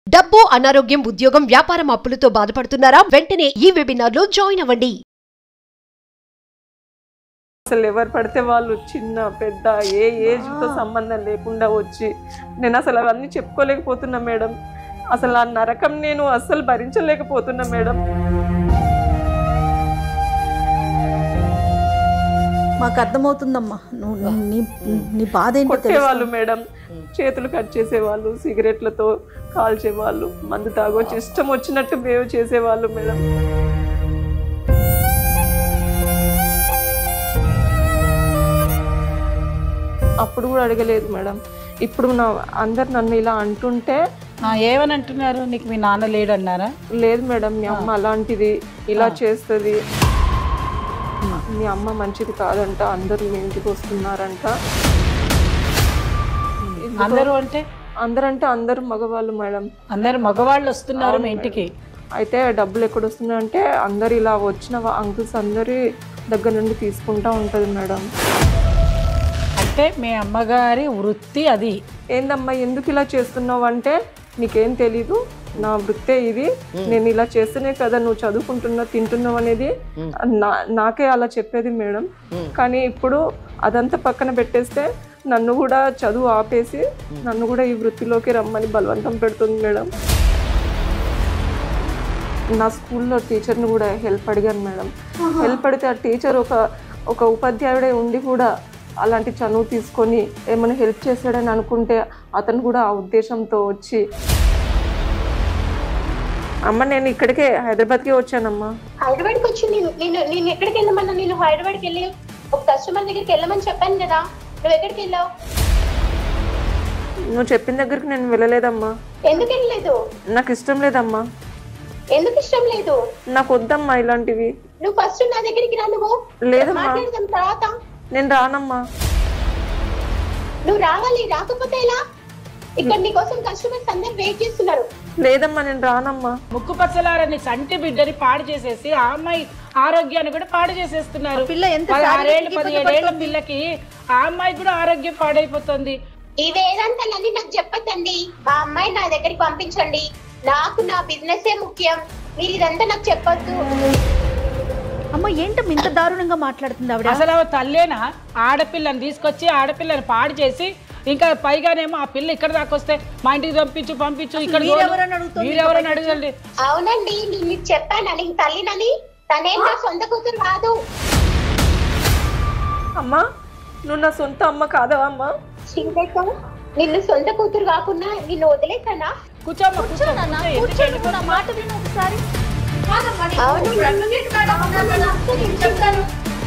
డబ్బు అనారోగ్యం ఉద్యోగం వ్యాపారం అప్పులతో బాధపడుతున్నారా వెంటనే ఈ వెబినార్ లో జాయిన్ అవ్వండి అసలు ఎవరు పడితే వాళ్ళు చిన్న పెద్ద ఏ ఏజ్తో సంబంధం లేకుండా వచ్చి నేను అసలు అవన్నీ చెప్పుకోలేకపోతున్నా మేడం అసలు ఆ నరకం నేను అస్సలు భరించలేకపోతున్నా మేడం మాకు అర్థమవుతుందమ్మా నువ్వు నీ నీ బాధ ఏంటో కొట్టేవాళ్ళు మేడం చేతులు కట్ చేసేవాళ్ళు సిగరెట్లతో కాల్చేవాళ్ళు మందు తాగొచ్చి ఇష్టం వచ్చినట్టు బిహేవ్ చేసేవాళ్ళు మేడం అప్పుడు కూడా అడగలేదు మేడం ఇప్పుడు నా అందరు నన్ను ఇలా అంటుంటే ఆ, ఏమని అంటున్నారు నీకు మీ నాన్న లేడు అన్నారా లేదు మేడం మీ అమ్మ అలాంటిది ఇలా చేస్తుంది మీ అమ్మ మంచిది కాదంట అందరూ మీ ఇంటికి వస్తున్నారంట అందరూ అంటే అందరంటే అందరూ మగవాళ్ళు మేడం అందరు మగవాళ్ళు వస్తున్నారు మీ ఇంటికి అయితే డబ్బులు ఎక్కడ వస్తున్నాయంటే అందరు ఇలా వచ్చిన అంకుల్స్ అందరి దగ్గర నుండి తీసుకుంటా ఉంటుంది మేడం అంటే మీ అమ్మగారి వృత్తి అది ఏందమ్మా ఎందుకు ఇలా చేస్తున్నావు అంటే నీకేం తెలీదు నా వృత్తే ఇది నేను ఇలా చేస్తేనే కదా నువ్వు చదువుకుంటున్నావు తింటున్నావు అనేది నా- నాకే అలా చెప్పేది మేడం కానీ ఇప్పుడు అదంతా పక్కన పెట్టేస్తే నన్ను కూడా చదువు ఆపేసి నన్ను కూడా ఈ వృత్తిలోకి రమ్మని బలవంతం పెడుతుంది మేడం నా స్కూల్లో టీచర్ని కూడా హెల్ప్ అడిగాను మేడం హెల్ప్ అడిగితే ఆ టీచర్ ఒక ఒక ఉపాధ్యాయుడే ఉండి కూడా అలాంటి చనువు తీసుకొని ఏమైనా హెల్ప్ చేశాడని అనుకుంటే అతను కూడా ఆ ఉద్దేశంతో వచ్చి అమ్మ నేను ఇక్కడికే హైదరాబాద్కే వచ్చానమ్మా హైదరాబాద్కి వచ్చి నేను నేను నేను ఎక్కడికి వెళ్ళమన్నా నేను హైదరాబాద్కి వెళ్ళి ఒక కస్టమర్ దగ్గరికి వెళ్ళమని చెప్పాను కదా నువ్వు ఎక్కడికి వెళ్ళావు నువ్వు చెప్పిన దగ్గరికి నేను వెళ్ళలేదమ్మా ఎందుకు వెళ్ళలేదు నాకు ఇష్టం లేదమ్మా ఎందుకు ఇష్టం లేదు నాకు వద్దమ్మా ఇలాంటివి నువ్వు ఫస్ట్ నా దగ్గరికి రా నువ్వు లేదమ్మా మాట్లాడదాం తర్వాత నేను రానమ్మా నువ్వు రావాలి రాకపోతే ఎలా ఇక్కడ నీ కోసం కస్టమర్స్ అందరు వెయిట్ చేస్తున్నారు లేదమ్మా నేను రానమ్మా ముక్కు పచ్చలారని సంటి బిడ్డని పాడు చేసేసి ఆ అమ్మాయి ఆరోగ్యాన్ని కూడా పాడు చేసేస్తున్నారు పిల్ల ఎంత పదహారేళ్ళు పదిహేడేళ్ల పిల్లకి ఆ అమ్మాయి కూడా ఆరోగ్యం పాడైపోతుంది ఈ వేదాంతాలన్నీ నాకు చెప్పొద్దండి ఆ అమ్మాయి నా దగ్గరికి పంపించండి నాకు నా బిజినెస్ ముఖ్యం మీరు ఇదంతా నాకు చెప్పొద్దు అమ్మ ఏంటమ్మా ఇంత దారుణంగా మాట్లాడుతుంది ఆవిడ అసలు ఆమె తల్లేనా ఆడపిల్లని తీసుకొచ్చి ఆడపిల్లని పాడు చేసి ఇంకా పైగానేమో ఆ పిల్ల ఇక్కడ దాకా వస్తే మా ఇంటికి పంపించు పంపించు ఇక్కడ మీరెవరని అడుగుతోంది మీరెవరని అడగండి అవునండి నేను నీకు చెప్పానని తల్లినని తనేం నా సొంత కూతురు కాదు అమ్మా నువ్వు నా సొంత అమ్మ కాదా అమ్మా శ్రీలేఖ నిన్ను సొంత కూతురు కాకుండా నిన్ను వదిలేసానా కూర్చోమ్మ కూర్చోమ్మ కూర్చోండి నా మాట విను ఒకసారి అవును నేను చెప్తాను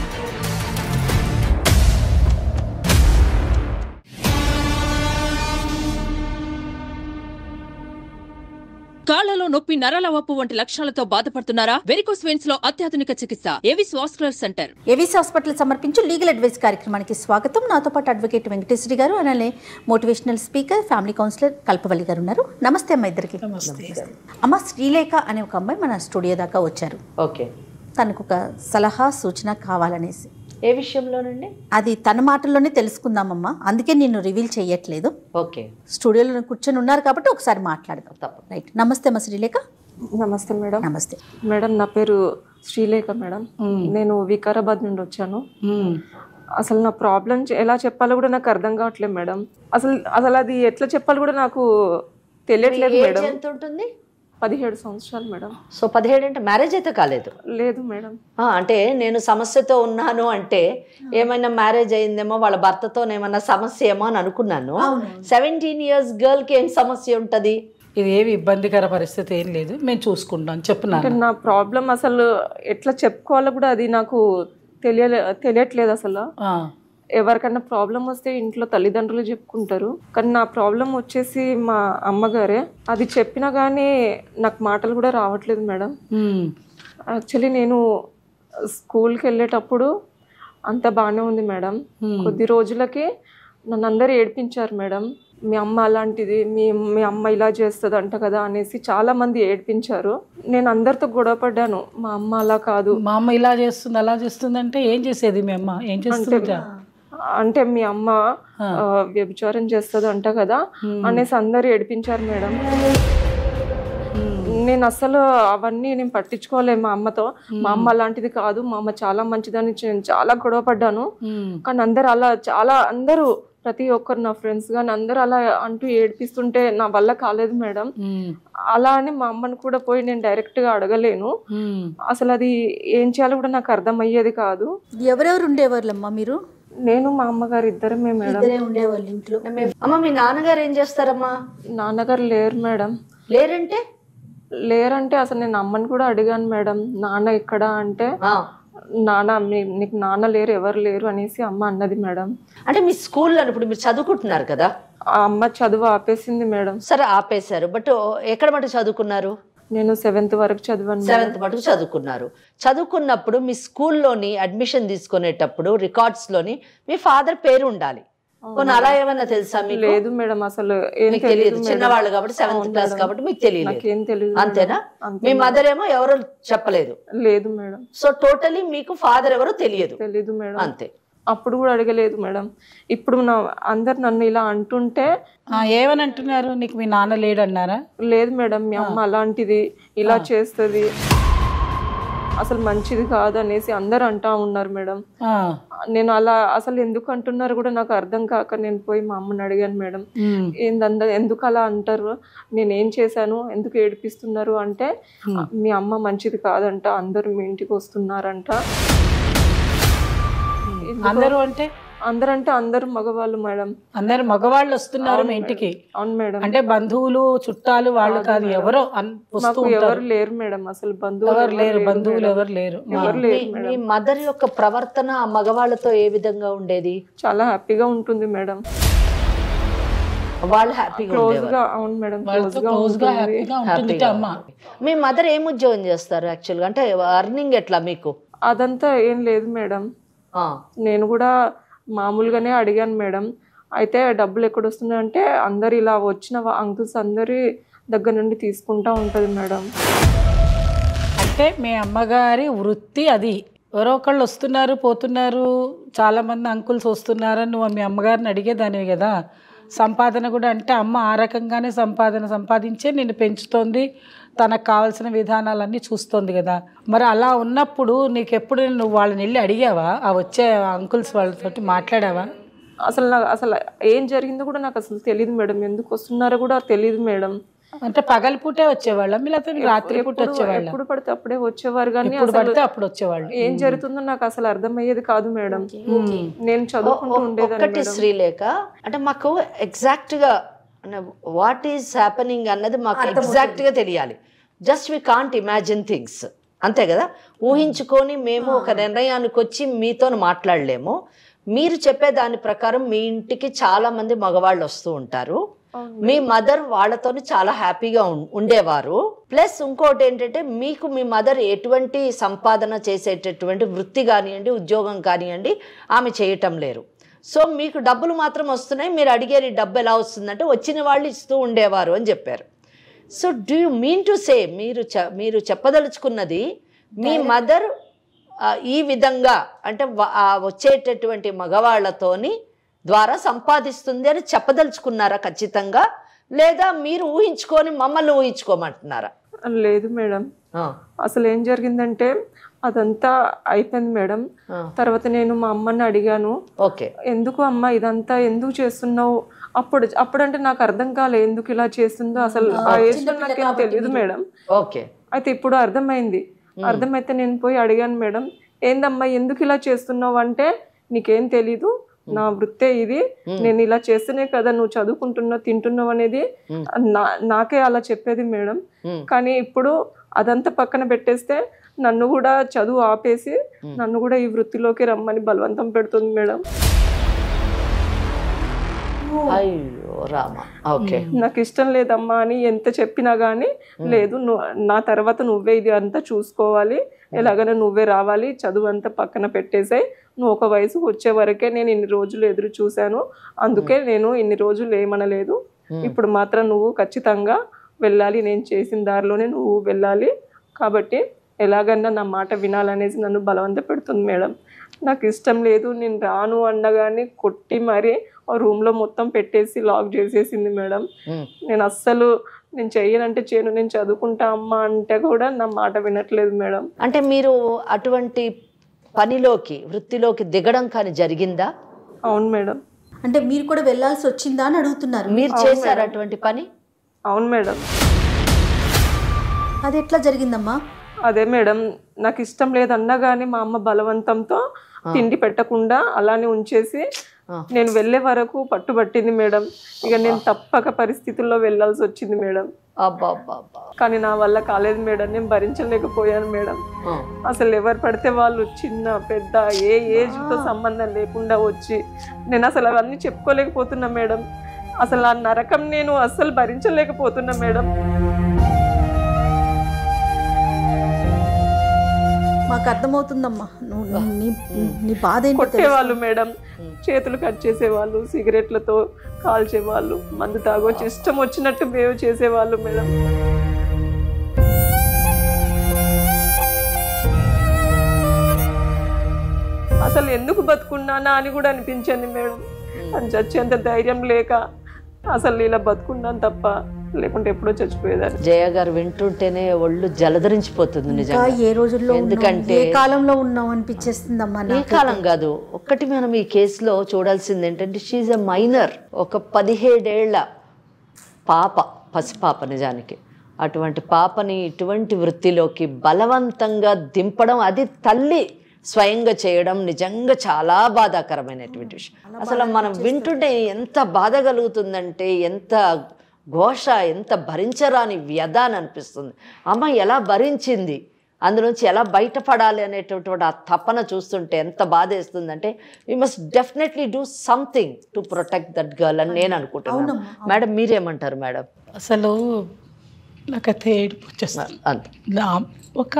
కాళ్లలో నొప్పి నరాల వాపు వంటి లక్షణాలతో బాధపడుతున్నారా వెరికోస్ వెయిన్స్ లో అత్యాధునిక చికిత్స Avis vascular centre AVC hospital సమర్పించు లీగల్ అడ్వైస్ కార్యక్రమానికి స్వాగతం నాతో పాటు అడ్వకేట్ వెంకటేశ్వరి గారు అలానే motivational speaker family counsellor Kalpavalli గారు ఉన్నారు నమస్తే అమ్మ ఇద్దరికి అమ్మ శ్రీలేఖ అనే ఒక అమ్మాయి మన స్టూడియో దాకా వచ్చారు ఓకే తనకు ఒక సలహా సూచన కావాలనేసి ఏ విషయంలోనండి అది తన మాటల్లోనే తెలుసుకుందామమ్మా అందుకే నేను రివీల్ చేయట్లేదు ఓకే స్టూడియోలో కూర్చొని ఉన్నారు కాబట్టి ఒకసారి మాట్లాడదాం తప్పకుండా. రైట్ నమస్తే అమ్మ శ్రీలేఖ నమస్తే మేడం నమస్తే మేడం నా పేరు శ్రీలేఖ మేడం నేను వికారాబాద్ నుండి వచ్చాను అసలు నా ప్రాబ్లం ఎలా చెప్పాలో కూడా నాకు అర్థం కావట్లేదు మేడం అసలు అసలు అది ఎట్లా చెప్పాలో కూడా నాకు తెలియట్లేదు ఏజ్ మేడం ఎంత ఉంటుంది పదిహేడు సంవత్సరాలు మేడం సో పదిహేడు అంటే మ్యారేజ్ అయితే కాలేదు లేదు మేడం ఆ, అంటే నేను సమస్యతో ఉన్నాను అంటే ఏమైనా మ్యారేజ్ అయిందేమో వాళ్ళ భర్తతో ఏమైనా సమస్య ఏమో అని అనుకున్నాను సెవెంటీన్ ఇయర్స్ గర్ల్కి ఏం సమస్య ఉంటుంది ఇది ఏమి ఇబ్బందికర పరిస్థితి ఏం లేదు మేము చూసుకుంటాం అంటే చెప్పున్నాను నా ప్రాబ్లం అసలు ఎట్లా చెప్పుకోవాలో కూడా అది నాకు తెలియలే తెలియట్లేదు అసలు ఆ, ఎవరికైనా ప్రాబ్లం వస్తే ఇంట్లో తల్లిదండ్రులు చెప్పుకుంటారు కానీ నా ప్రాబ్లం వచ్చేసి మా అమ్మగారే అది చెప్పినా కానీ నాకు మాటలు కూడా రావట్లేదు మేడం ఉమ్, యాక్చువల్లీ నేను స్కూల్కి వెళ్ళేటప్పుడు అంత బాగానే ఉంది మేడం కొద్ది రోజులకి నన్ను అందరూ ఏడిపించారు మేడం మీ అమ్మ అలాంటిది మీ మీ అమ్మ ఇలా చేస్తుంది అంట కదా అనేసి చాలా మంది ఏడిపించారు నేను అందరితో గొడవ పడ్డాను మా అమ్మ అలా కాదు మా అమ్మ ఇలా చేస్తుంది అలా చేస్తుంది అంటే ఏం చేసేది మీ అమ్మ ఏం చేస్తుంది అంటే మీ అమ్మ ఆ, వ్యభిచారం చేస్తుంది అంట కదా అనేసి అందరు ఏడిపించారు మేడం నేను అస్సలు అవన్నీ నేను పట్టించుకోలే మా అమ్మతో మా అమ్మ అలాంటిది కాదు మా అమ్మ చాలా మంచిదని నేను చాలా గొడవ పడ్డాను కానీ అందరు అలా చాలా అందరూ ప్రతి ఒక్కరు నా ఫ్రెండ్స్ కానీ అందరూ అలా అంటూ ఏడిపిస్తుంటే నా వల్ల కాలేదు మేడం అలా అని మా అమ్మని కూడా పోయి నేను డైరెక్ట్ గా అడగలేను అసలు అది ఏం చేయాలో కూడా నాకు అర్థమయ్యేది కాదు ఎవరెవరు ఉండేవాళ్ళమ్మా మీరు నేను మా అమ్మగారు ఇద్దరమే మేడం ఇద్దరే ఉండేవాళ్ళు ఇంట్లో అమ్మ మీ నాన్నగారు ఏం చేస్తారమ్మా నాన్నగారు లేరు మేడం లేరంటే లేరంటే అసలు నేను అమ్మని కూడా అడిగాను మేడం నాన్న ఎక్కడ అంటే ఆ. నాన్న మీ- నీకు నాన్న లేరు ఎవరు లేరు అనేసి అమ్మ అన్నది మేడం అంటే మీ స్కూల్లో ఇప్పుడు మీరు చదువుకుంటున్నారు కదా ఆ అమ్మ చదువు ఆపేసింది మేడం సరే ఆపేశారు బట్ ఎక్కడ మటు చదువుకున్నారు నేను సెవెంత్ వరకు చదివాను మేడం. సెవెంత్ మటుకు చదువుకున్నారు చదువుకున్నప్పుడు మీ స్కూల్లోని అడ్మిషన్ తీసుకునేటప్పుడు రికార్డ్స్ లోని మీ ఫాదర్ పేరు ఉండాలి పోనీ అలా ఏమన్నా తెలుసా మీకు లేదు మేడం అసలు ఏం మీకు తెలియదు తెలియదు చిన్నవాళ్ళు కాబట్టి సెవెంత్ క్లాస్ కాబట్టి మీకు తెలియలేదు నాకేం తెలియదు అంతేనా అంతే మీ మదర్ ఏమో ఎవరో చెప్పలేదు లేదు మేడం సో టోటలీ మీకు ఫాదర్ ఎవరో తెలియదు తెలీదు మేడం అంతే అప్పుడు కూడా అడగలేదు మేడం ఇప్పుడు నా అందరు నన్ను ఇలా అంటుంటే ఆ, ఏమని అంటున్నారు నీకు మీ నాన్న లేడు అన్నారా లేదు మేడం మీ అమ్మ అలాంటిది ఇలా చేస్తుంది అసలు మంచిది కాదు అనేసి అందరు అంటా ఉన్నారు మేడం ఆ, నేను అలా అసలు ఎందుకు అంటున్నారు కూడా నాకు అర్థం కాక నేను పోయి మా అమ్మని అడిగాను మేడం ఉమ్, ఏందంద ఎందుకు అలా అంటారు నేను ఏం చేశాను ఎందుకు ఏడిపిస్తున్నారు అంటే మీ అమ్మ మంచిది కాదంట అందరూ మీ ఇంటికి వస్తున్నారంట ఎందుకో- అందరూ అంటే అందరంటే అందరు మగవాళ్ళు మేడం అందరు మగవాళ్ళు వస్తున్నారు మీ ఇంటికి అవును మేడం అంటే బంధువులు చుట్టాలు వాళ్ళు కాదు ఎవరో అన్- వస్తూ మాకు ఉంటారు ఎవరు లేరు మేడం అసలు బంధువులు ఎవరు లేరు బంధువులు ఎవరు లేరు ఎవరు మీ- లేరు మీ మేడం మదర్ యొక్క ప్రవర్తన ఆ మగవాళ్ళతో ఏ విధంగా ఉండేది చాలా హ్యాపీగా ఉంటుంది మేడం వాళ్ళు హ్యాపీగా క్లోజ్ ఉండేవారు గా అవును మేడం వాళ్ళతో క్లోజ్ గా క్లోజ్ గా ఉంటుంది హ్యాపీగా ఉంటుంది హ్యాపీగా అమ్మ మీ మదర్ ఏం ఉద్యోగం చేస్తారు యాక్చువల్గా అంటే అర్నింగ్ ఎట్లా మీకు అదంతా ఏం లేదు మేడం ఆ, నేను కూడా మామూలుగానే అడిగాను మేడం అయితే డబ్బులు ఎక్కడ వస్తున్నాయంటే అందరు ఇలా వచ్చిన అంకుల్స్ అందరి దగ్గర నుండి తీసుకుంటా ఉంటది మేడం అంటే మీ అమ్మగారి వృత్తి అది ఎవరో ఒకళ్ళు వస్తున్నారు పోతున్నారు చాలా మంది అంకుల్స్ వస్తున్నారని నువ్వు మీ అమ్మగారిని అడిగేదానివి కదా సంపాదన కూడా అంటే అమ్మ ఆ రకంగానే సంపాదన సంపాదించే నిన్ను పెంచుతోంది తనకు కావాల్సిన విధానాలన్నీ చూస్తోంది కదా మరి అలా ఉన్నప్పుడు నీకు ఎప్పుడు నువ్వు వాళ్ళని వెళ్ళి అడిగావా ఆ వచ్చే అంకుల్స్ వాళ్ళతోటి మాట్లాడావా అసలు నాకు అసలు ఏం జరిగిందో కూడా నాకు అసలు తెలియదు మేడం ఎందుకు వస్తున్నారో కూడా తెలియదు మేడం అంటే పగలపూటే వచ్చేవాళ్ళం లేకపోతే రాత్రి పూట ఎప్పుడు వచ్చేవాళ్ళం ఎప్పుడు పడితే అప్పుడే వచ్చేవారు కానీ ఎప్పుడు అసలు పడితే అప్పుడు వచ్చేవాళ్ళు ఏం జరుగుతుందో నాకు అసలు అర్థమయ్యేది కాదు మేడం నేను చదువుకుంటూ ఉండేదాన్ని ఒక్కటి శ్రీలేఖ అంటే మాకు ఎగ్జాక్ట్ గా వాట్ ఈస్ హ్యాపెనింగ్ అన్నది మాకు ఎగ్జాక్ట్ గా తెలియాలి just we can't imagine things అంతే కదా ఊహించుకొని మేము ఒక నిర్ణయానికి వచ్చి మీతో మాట్లాడలేము మీరు చెప్పే దాని ప్రకారం మీ ఇంటికి చాలా మంది మగవాళ్ళు వస్తూ ఉంటారు మీ మదర్ వాళ్ళతోని చాలా హ్యాపీగా ఉం- ఉండేవారు ప్లస్ ఇంకోటి ఏంటంటే మీకు మీ మదర్ ఎటువంటి సంపాదన చేసేటటువంటి వృత్తి కానివ్వండి ఉద్యోగం కానివ్వండి ఆమె చేయటం లేరు సో మీకు డబ్బులు మాత్రం వస్తున్నాయి మీరు అడిగేది డబ్బు ఎలా వస్తుందంటే వచ్చిన వాళ్ళు ఇస్తూ ఉండేవారు అని చెప్పారు so do you mean to say మీరు చె- మీరు చెప్పదలుచుకున్నది మీ మదర్ ఈ విధంగా అంటే వ- ఆ వచ్చేటటువంటి మగవాళ్ళతోని ద్వారా సంపాదిస్తుంది అని చెప్పదలుచుకున్నారా ఖచ్చితంగా లేదా మీరు ఊహించుకొని మమ్మల్ని ఊహించుకోమంటున్నారా లేదు మేడం ఆ, అసలు ఏం జరిగిందంటే అదంతా అయిపోయింది మేడం ఆ. తర్వాత నేను మా అమ్మని అడిగాను ఓకే ఎందుకు అమ్మ ఇదంతా ఎందుకు చేస్తున్నావు అప్పుడు అప్పుడంటే నాకు అర్థం కాలే ఎందుకు ఇలా చేస్తుందో అసలు ఆ ఏజ్ లో నాకేం తెలియదు మేడం ఓకే అయితే ఇప్పుడు అర్థమైంది అర్థమైతే నేను పోయి అడిగాను మేడం ఏందమ్మా ఎందుకు ఇలా చేస్తున్నావు అంటే నీకేం తెలీదు నా వృత్తే ఇది నేను ఇలా చేస్తేనే కదా నువ్వు చదువుకుంటున్నావు తింటున్నావు అనేది నా- నాకే అలా చెప్పేది మేడం కానీ ఇప్పుడు అదంతా పక్కన పెట్టేస్తే నన్ను కూడా చదువు ఆపేసి నన్ను కూడా ఈ వృత్తిలోకి రమ్మని బలవంతం పెడుతుంది మేడం అయ్యో రామ ఓకే నాకు ఇష్టం లేదమ్మా అని ఎంత చెప్పినా గానీ లేదు నువ్వు నా తర్వాత నువ్వే ఇది అంతా చూసుకోవాలి ఎలాగైనా నువ్వే రావాలి చదువు అంతా పక్కన పెట్టేసాయి నువ్వు ఒక వయసు వచ్చే వరకే నేను ఇన్ని రోజులు ఎదురు చూశాను అందుకే నేను ఇన్ని రోజులు ఏమనలేదు ఇప్పుడు మాత్రం నువ్వు ఖచ్చితంగా వెళ్ళాలి నేను చేసిన దారిలోనే నువ్వు వెళ్ళాలి కాబట్టి ఎలాగన్నా నా మాట వినాలనేసి నన్ను బలవంత పెడుతుంది మేడం నాకు ఇష్టం లేదు నేను రాను అన్నగాని కొట్టి మరీ ఆ రూమ్లో మొత్తం పెట్టేసి లాక్ చేసేసింది మేడం ఉమ్. నేను అస్సలు నేను చెయ్యనంటే చేయను నేను చదువుకుంటా అమ్మా అంటే కూడా నా మాట వినట్లేదు మేడం అంటే మీరు అటువంటి పనిలోకి వృత్తిలోకి దిగడం కానీ జరిగిందా అవును మేడం అంటే మీరు కూడా వెళ్ళాల్సి వచ్చిందా అని అడుగుతున్నారు మీరు చేశారు అటువంటి పని అవును మేడం అది ఎట్లా జరిగిందమ్మా అదే మేడం నాకు ఇష్టం లేదన్నా కానీ మా అమ్మ బలవంతంతో తిండి పెట్టకుండా అలానే ఉంచేసి నేను వెళ్ళే వరకు పట్టుబట్టింది మేడం ఇక నేను తప్పక పరిస్థితుల్లో వెళ్ళాల్సి వచ్చింది మేడం అబ్బా అబ్బా అబ్బా కానీ నా వల్ల కాలేదు మేడం నేను భరించలేకపోయాను మేడం ఆ. అసలు ఎవరు పడితే వాళ్ళు చిన్న పెద్ద ఏ ఏజ్ తో సంబంధం లేకుండా వచ్చి నేను అసలు అవన్నీ చెప్పుకోలేకపోతున్నా మేడం అసలు ఆ నరకం నేను అస్సలు భరించలేకపోతున్నా మేడం మాకు అర్థమవుతుందమ్మా నువ్వు నీ నీ బాధ ఏంటో తెలుసు. కొట్టేవాళ్ళు మేడం చేతులు కట్ చేసేవాళ్ళు సిగరెట్లతో కాల్చేవాళ్ళు మందు తాగొచ్చి ఇష్టం వచ్చినట్టు బిహేవ్ చేసేవాళ్ళు మేడం అసలు ఎందుకు బతుకున్నానా అని కూడా అనిపించింది మేడం అని చచ్చేంత ధైర్యం లేక అసలు ఇలా బతుకున్నాను తప్ప లేకుంటే ఎప్పుడో చచ్చిపోయేదాన్ని జయ గారు వింటుంటేనే ఒళ్ళు జలధరించిపోతుంది ఇంకా నిజంగా ఏ రోజుల్లో ఉన్నాం, ఎందుకంటే ఏ కాలంలో ఉన్నాం అనిపించేస్తుందమ్మా ఈ నాకు కాలం కాదు ఒక్కటి మనం ఈ కేసులో చూడాల్సింది ఏంటంటే షీఈ్ ఎ మైనర్ ఒక పదిహేడేళ్ల పాప పసిపాప నిజానికి అటువంటి పాపని ఇటువంటి వృత్తిలోకి బలవంతంగా దింపడం అది తల్లి స్వయంగా చేయడం నిజంగా చాలా బాధాకరమైనటువంటి విషయం అసలు మనం వింటుంటే ఎంత బాధ కలుగుతుందంటే ఎంత ఘోష ఎంత భరించరాని వ్యధ అని అనిపిస్తుంది అమ్మ ఎలా భరించింది అందులోంచి ఎలా బయటపడాలి అనేటటువంటి ఆ తపన చూస్తుంటే ఎంత బాధ వేస్తుందంటే we must definitely do something to protect that girl అని నేను అనుకుంటున్నాను మేడం మీరేమంటారు మేడం అసలు నాకైతే ఏడుపు వచ్చేస్తుంది అంతే నా ఒక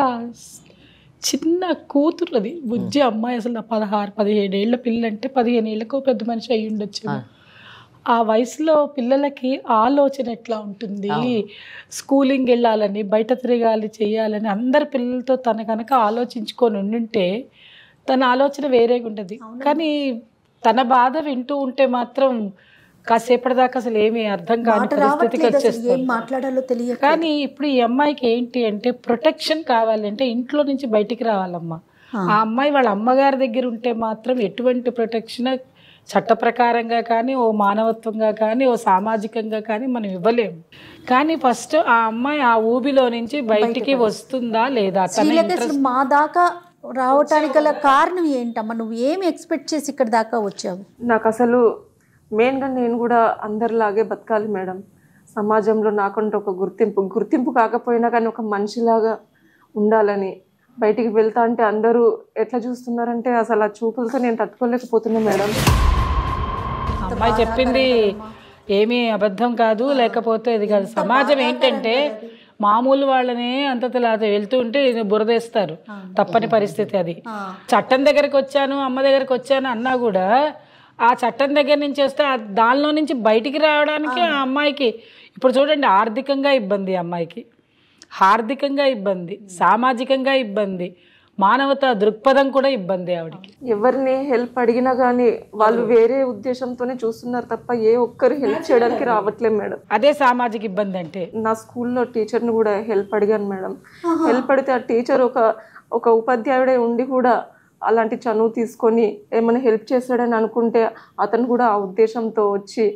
చిన్న కూతురుది బుజ్జి అమ్మాయి అసలు నా పదహారు పదిహేడు ఏళ్ళ పిల్ల అంటే పదిహేను ఏళ్ళకో పెద్ద మనిషి అయ్యి ఉండొచ్చు ఆ వయసులో పిల్లలకి ఆలోచన ఎట్లా ఉంటుంది స్కూలింగ్ వెళ్ళాలని బయట తిరగాలి చేయాలని అందరి పిల్లలతో తన కనుక ఆలోచించుకొని ఉండుంటే తన ఆలోచన వేరేగా ఉంటుంది కానీ తన బాధ వింటూ ఉంటే మాత్రం కాసేపటి దాకా అసలు ఏమీ అర్థం కాని మాట పరిస్థితికి రావట్లేదు అసలు ఏం వచ్చేస్తుంది మాట్లాడాలో తెలియక కానీ ఇప్పుడు ఈ అమ్మాయికి ఏంటి అంటే ప్రొటెక్షన్ కావాలంటే ఇంట్లో నుంచి బయటికి రావాలమ్మా ఆ అమ్మాయి వాళ్ళ అమ్మగారి దగ్గర ఉంటే మాత్రం ఎటువంటి ప్రొటెక్షన్ చట్ట ప్రకారంగా కానీ ఓ మానవత్వంగా కానీ ఓ సామాజికంగా కానీ మనం ఇవ్వలేము కానీ ఫస్ట్ ఆ అమ్మాయి ఆ ఊబిలో నుంచి బయటికి వస్తుందా లేదా తన శ్రీలేఖ అసలు మా దాకా రావటానికి గల కారణం ఏంటమ్మా నువ్వు ఏమి ఎక్స్పెక్ట్ చేసి ఇక్కడ దాకా వచ్చావు నాకు అసలు మెయిన్గా నేను కూడా అందరిలాగే బతకాలి మేడం సమాజంలో నాకంటూ ఒక గుర్తింపు గుర్తింపు కాకపోయినా కానీ ఒక మనిషిలాగా ఉండాలని బయటికి వెళ్తా అంటే అందరూ ఎట్లా చూస్తున్నారంటే అసలు ఆ చూపులతో నేను తట్టుకోలేకపోతున్నా మేడం అమ్మాయి చెప్పింది ఏమీ అబద్ధం కాదు లేకపోతే ఇది కాదు సమాజం ఏంటంటే మామూలు వాళ్ళని అంతలా వెళ్తూ ఉంటే ఇది బురదేస్తారు తప్పని పరిస్థితి అది చట్టం దగ్గరకు వచ్చాను అమ్మ దగ్గరకు వచ్చాను అన్నా కూడా ఆ చట్టం దగ్గర నుంచి వస్తే ఆ దానిలో నుంచి బయటికి రావడానికి ఆ అమ్మాయికి ఇప్పుడు చూడండి ఆర్థికంగా ఇబ్బంది ఆ అమ్మాయికి ఆర్థికంగా ఇబ్బంది సామాజికంగా ఇబ్బంది మానవతా దృక్పథం కూడా ఇబ్బంది ఆవిడకి ఎవరిని హెల్ప్ అడిగినా కానీ వాళ్ళు వేరే ఉద్దేశంతోనే చూస్తున్నారు తప్ప ఏ ఒక్కరు హెల్ప్ చేయడానికి రావట్లేదు మేడం అదే సామాజిక ఇబ్బంది అంటే నా స్కూల్లో టీచర్ని కూడా హెల్ప్ అడిగాను మేడం హెల్ప్ అడిగితే ఆ టీచర్ ఒక ఒక ఉపాధ్యాయుడే ఉండి కూడా అలాంటి చనువు తీసుకొని ఏమైనా హెల్ప్ చేస్తాడని అనుకుంటే అతను కూడా ఆ ఉద్దేశంతో వచ్చి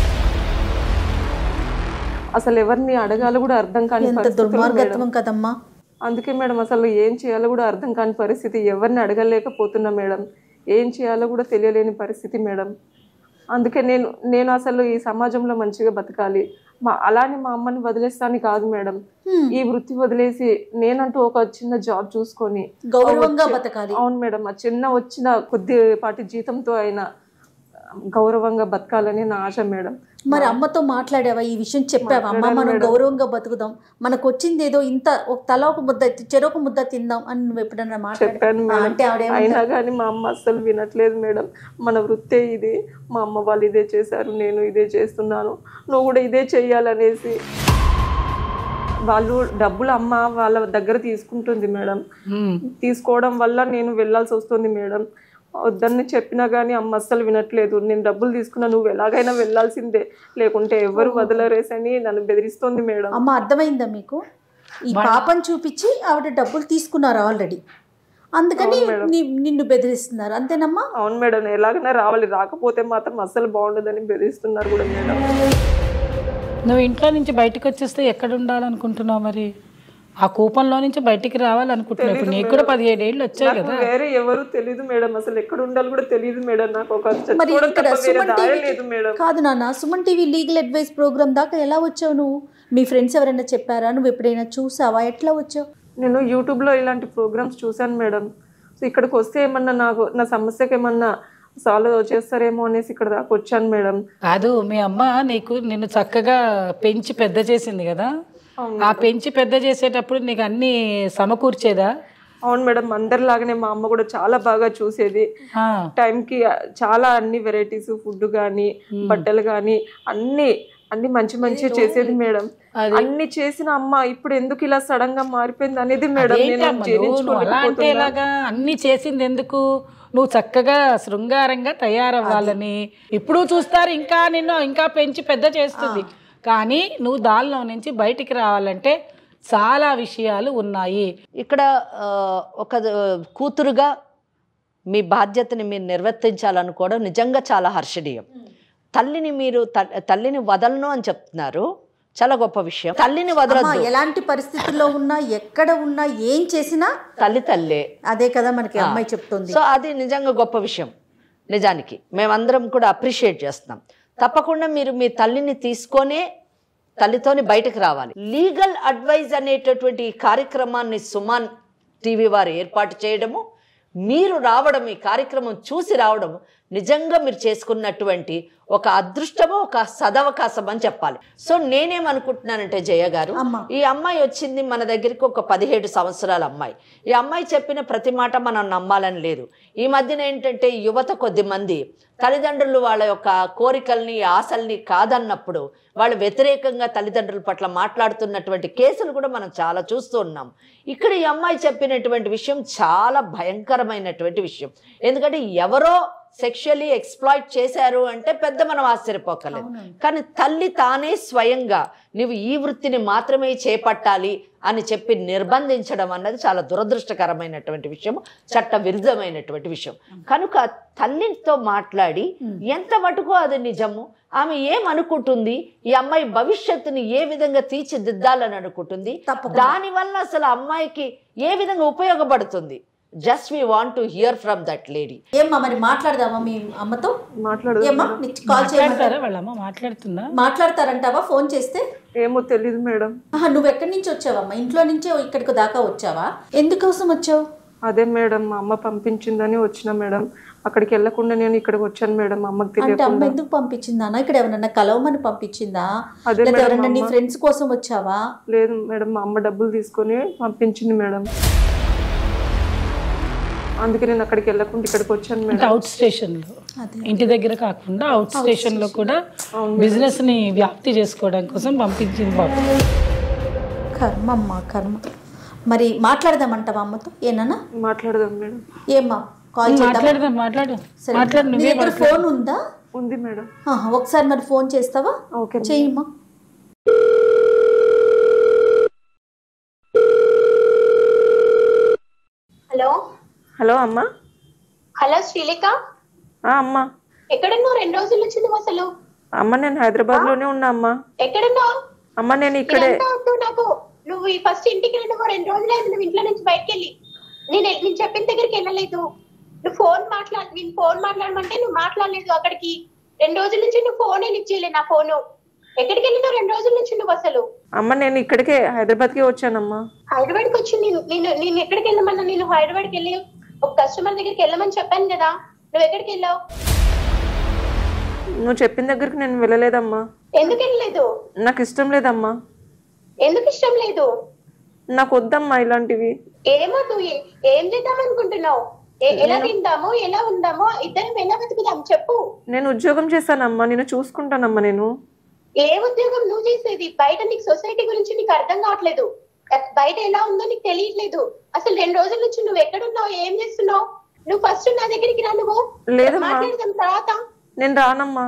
అసలు ఎవరిని అడగాలో కూడా అర్థం కాని ఎంత పరిస్థితులు మేడం. దుర్మార్గత్వం కదమ్మా అందుకే మేడం అసలు ఏం చేయాలో కూడా అర్థం కాని పరిస్థితి ఎవరిని అడగలేకపోతున్నా మేడం ఏం చేయాలో కూడా తెలియలేని పరిస్థితి మేడం అందుకే నేను నేను అసలు ఈ సమాజంలో మంచిగా బతకాలి మా అలానే మా అమ్మని వదిలేస్తాను కాదు మేడం ఈ వృత్తి వదిలేసి నేనంటూ ఒక చిన్న జాబ్ చూసుకొని గౌరవంగా వచ్చే- బతకాలి అవును మేడం ఆ చిన్న వచ్చిన కొద్దిపాటి జీతంతో అయినా గౌరవంగా బతకాలని నా ఆశ మేడం మరి అమ్మతో మాట్లాడావా ఈ విషయం చెప్పావా అమ్మ మనం గౌరవంగా బతుకుదాం మనకు వచ్చింది ఏదో ఇంత ఒక తల ఒక ముద్ద చెరొక ముద్ద తిందాం అని నువ్వు ఎప్పుడన్నా మాట్లాడా చెప్పాను ఆ, అంటే మేడం ఆవిడ అయినా కానీ మా అమ్మ అస్సలు వినట్లేదు మేడం మన వృత్తే ఇది మా అమ్మ వాళ్ళు ఇదే చేశారు నేను ఇదే చేస్తున్నాను నువ్వు కూడా ఇదే చెయ్యాలనేసి వాళ్ళు డబ్బులు అమ్మ వాళ్ళ దగ్గర తీసుకుంటుంది మేడం తీసుకోవడం వల్ల నేను వెళ్ళాల్సి వస్తుంది మేడం వద్దని చెప్పినా కానీ అమ్మ అస్సలు వినట్లేదు నేను డబ్బులు తీసుకున్నా నువ్వు ఎలాగైనా వెళ్ళాల్సిందే లేకుంటే ఎవరు వదలరేసని నన్ను బెదిరిస్తోంది మేడం అమ్మ అర్థమైందా మీకు ఈ పాపని చూపించి ఆవిడ డబ్బులు తీసుకున్నారు ఆల్రెడీ అందుకని ని- నిన్ను బెదిరిస్తున్నారు అంతేనమ్మా అవును మేడం నేను ఎలాగైనా రావాలి రాకపోతే మాత్రం అస్సలు బాగుండదని బెదిరిస్తున్నారు కూడా మేడం నువ్వు ఇంట్లో నుంచి బయటకు వచ్చేస్తే ఎక్కడ ఉండాలనుకుంటున్నావు మరి ఆ కూపంలో నుంచి బయటికి రావాలనుకుంటున్నావు ఇప్పుడు నీకు కూడా పదిహేడు ఏళ్ళు వచ్చాయి నాకు కదా వేరే ఎవరు తెలియదు మేడం అసలు ఎక్కడ ఉండాలి కూడా తెలియదు మేడం నాకు ఒక మరి చచ్చిపోవడం ఇక్కడ తప్ప వేరే సుమన్ దారి టీవీ లేదు మేడం కాదు నాన్న Suman TV legal advice programme దాకా ఎలా వచ్చావు నువ్వు మీ ఫ్రెండ్స్ ఎవరైనా చెప్పారా నువ్వు ఎప్పుడైనా చూసావా ఎట్లా వచ్చావు నేను యూట్యూబ్లో ఇలాంటి ప్రోగ్రామ్స్ చూశాను మేడం సో ఇక్కడికి వస్తే ఏమన్నా నాకు నా సమస్యకి ఏమన్నా సాల్వ్ చేస్తారేమో అనేసి ఇక్కడ దాకా వచ్చాను మేడం కాదు మీ అమ్మ నీకు నిన్ను చక్కగా పెంచి పెద్ద చేసింది కదా ఆ పెంచి పెద్ద చేసేటప్పుడు నీకు అన్ని సమకూర్చేదా అవును మేడం అందరిలాగానే మా అమ్మ కూడా చాలా బాగా చూసేది ఆ, టైంకి చాలా అన్ని వెరైటీస్ ఫుడ్ కానీ బట్టలు కానీ అన్ని అన్ని మంచి మంచి చేసేది మేడం అన్ని చేసిన అమ్మ ఇప్పుడు ఎందుకు ఇలా సడన్ గా మారిపోయింది అనేది మేడం నేను ఏంటమ్మా నువ్వు? నువ్వు అలా అంటే జీర్ణించుకోలేకపోతున్నా ఎలాగా అన్ని చేసింది ఎందుకు నువ్వు చక్కగా శృంగారంగా తయారవ్వాలని ఇప్పుడు చూస్తారు ఇంకా నిన్ను ఇంకా పెంచి పెద్ద చేస్తుంది కానీ నువ్వు దానిలో నుంచి బయటికి రావాలంటే చాలా విషయాలు ఉన్నాయి ఇక్కడ ఆ, ఒక ఆ, కూతురుగా మీ బాధ్యతని మీరు నిర్వర్తించాలనుకోవడం నిజంగా చాలా హర్షణీయం తల్లిని మీరు త- తల్లిని వదలను అని చెప్తున్నారు చాలా గొప్ప విషయం తల్లిని అమ్మా వదలొద్దు ఎలాంటి పరిస్థితుల్లో ఉన్నా ఎక్కడ ఉన్నా ఏం చేసినా తల్లి తల్లే అదే కదా మనకి అమ్మాయి చెప్తుంది సో అది నిజంగా గొప్ప విషయం నిజానికి మేమందరం కూడా అప్రిషియేట్ చేస్తున్నాం తప్పకుండా మీరు మీ తల్లిని తీసుకొనే తల్లితోని బయటకు రావాలి లీగల్ అడ్వైజ్ అనేటటువంటి ఈ కార్యక్రమాన్ని సుమాన్ టీవీ వారు ఏర్పాటు చేయడము మీరు రావడం ఈ కార్యక్రమం చూసి రావడం నిజంగా మీరు చేసుకున్నటువంటి ఒక అదృష్టము ఒక సదవకాశం అని చెప్పాలి సో నేనేమనుకుంటున్నానంటే జయ గారు అమ్మా. ఈ అమ్మాయి వచ్చింది మన దగ్గరికి ఒక పదిహేడు సంవత్సరాల అమ్మాయి ఈ అమ్మాయి చెప్పిన ప్రతి మాట మనం నమ్మాలని లేదు ఈ మధ్యన ఏంటంటే యువత కొద్ది మంది తల్లిదండ్రులు వాళ్ళ యొక్క కోరికల్ని ఆశల్ని కాదన్నప్పుడు వాళ్ళు వ్యతిరేకంగా తల్లిదండ్రుల పట్ల మాట్లాడుతున్నటువంటి కేసులు కూడా మనం చాలా చూస్తూ ఉన్నాం ఇక్కడ ఈ అమ్మాయి చెప్పినటువంటి విషయం చాలా భయంకరమైనటువంటి విషయం ఎందుకంటే ఎవరో సెక్షువల్లీ ఎక్స్ప్లాయిట్ చేశారు అంటే పెద్ద మనం ఆశ్చర్యపోకలేదు కానీ తల్లి తానే స్వయంగా నువ్వు ఈ వృత్తిని మాత్రమే చేపట్టాలి అని చెప్పి నిర్బంధించడం అన్నది చాలా దురదృష్టకరమైనటువంటి విషయం చట్ట విరుద్ధమైనటువంటి విషయం కనుక తల్లితో మాట్లాడి ఎంత మటుకు అది నిజము ఆమె ఏమనుకుంటుంది ఈ అమ్మాయి భవిష్యత్తుని ఏ విధంగా తీర్చిదిద్దాలని అనుకుంటుంది తప్పకుండా. దానివల్ల అసలు అమ్మాయికి ఏ విధంగా ఉపయోగపడుతుంది just we want to hear from that lady ఏమ్మా మరి మాట్లాడదామా మీ అమ్మతో మాట్లాడదు ఏమ్మా నీకు కాల్ చేయమంటారా మాట్లాడతారా వాళ్ళమ్మ మాట్లాడుతుందా మాట్లాడతారంటావా ఫోన్ చేస్తే ఏమో తెలియదు మేడం ఆహా, నువ్వు ఎక్కడి నుంచి వచ్చావమ్మా ఇంట్లో నుంచే ఇక్కడికి దాకా వచ్చావా ఎందుకోసం వచ్చావు అదే మేడం మా అమ్మ పంపించిందని వచ్చిన మేడం అక్కడికి వెళ్ళకుండా నేను ఇక్కడికి వచ్చాను మేడం మా అమ్మకి అంటే అమ్మ తెలియకుండా ఎందుకు పంపించిందా అన్న ఇక్కడ ఎవరన్నా కలవమని పంపించిందా అదే లేదా మేడం ఎవరన్నా నీ అమ్మ. ఫ్రెండ్స్ కోసం వచ్చావా లేదు మేడం మా అమ్మ డబ్బులు తీసుకొని పంపించింది మేడం అందుకే నేను అక్కడికి వెళ్ళకుండా ఇక్కడికి వచ్చాను అంటే మేడం అవుట్ స్టేషన్ లో అదే. ఇంటి దగ్గర కాకుండా అవుట్ స్టేషన్ లో కూడా బిజినెస్ ని వ్యాప్తి చేసుకోవడం కోసం పంపించింది బాబు కర్మ అమ్మా కర్మ మరి మాట్లాడదామంటావా అమ్మతో ఏనన్నా మాట్లాడదాం మేడం ఏమ్మా కాల్ చేద్దాం మాట్లాడదాం మాట్లాడు సరే మాట్లాడు నీ నువ్వే దగ్గర ఫోన్ ఉందా ఉంది మేడం ఆహా, ఒకసారి మరి ఫోన్ చేస్తావా ఓకే మేడం. చెయ్యమ్మా హలో హలో అమ్మా హలో శ్రీలేఖ ఆ, అమ్మా ఎక్కడున్నావు రెండు రోజులు వచ్చింది అసలు అమ్మ నేను హైదరాబాద్ లోనే ఉన్నా అమ్మా ఎక్కడున్నావు అమ్మ నేను ఇక్కడే ఇదంతా వద్దు నాకు నువ్వు ఈ ఫస్ట్ ఇంటికి వెళ్ళి నువ్వు రెండు రోజులు అయింది నువ్వు ఇంట్లో నుంచి బయటకు వెళ్ళి నేను నేను చెప్పిన దగ్గరికి వెళ్ళలేదు నువ్వు ఫోన్ మాట్లా నేను ఫోన్ మాట్లాడమంటే నువ్వు మాట్లాడలేదు అక్కడికి రెండు రోజుల నుంచి నువ్వు ఫోన్ లిఫ్ట్ చేయలేదు నా ఫోను ఎక్కడికి వెళ్ళినావు రెండు రోజుల నుంచి నువ్వు అసలు అమ్మ నేను ఇక్కడికే హైదరాబాద్కే వచ్చానమ్మా హైదరాబాద్కి వచ్చి నేను నేను నేను ఎక్కడికి వెళ్ళమన్నా నేను హైదరాబాద్కి వెళ్ళి ఒక కస్టమర్ దగ్గరికి వెళ్ళమని చెప్పాను కదా నువ్వు ఎక్కడికి వెళ్ళావు నువ్వు చెప్పిన దగ్గరికి నేను వెళ్ళలేదమ్మా ఎందుకు వెళ్ళలేదు నాకు ఇష్టం లేదమ్మా ఎందుకు ఇష్టం లేదు నాకు వద్దమ్మా ఇలాంటివి ఏమో నువ్వు ఏ- ఏం చేద్దాం అనుకుంటున్నావు ఎ- ఎలా తిందాము ఎలా ఉందామో ఇద్దరం ఎలా బతుకుదాం చెప్పు నేను ఉద్యోగం చేశానమ్మా నేను చూసుకుంటానమ్మా నేను ఏ ఉద్యోగం నువ్వు చేసేది బయట నీకు సొసైటీ గురించి నీకు అర్థం కావట్లేదు బయట ఎలా ఉందో నీకు తెలియట్లేదు అసలు రెండు రోజుల నుంచి నువ్వు ఎక్కడున్నావు ఏం చేస్తున్నావు నువ్వు ఫస్ట్ నా దగ్గరికి రా నువ్వు లేదమ్మా. మాట్లాడదాం తర్వాత నేను రానమ్మా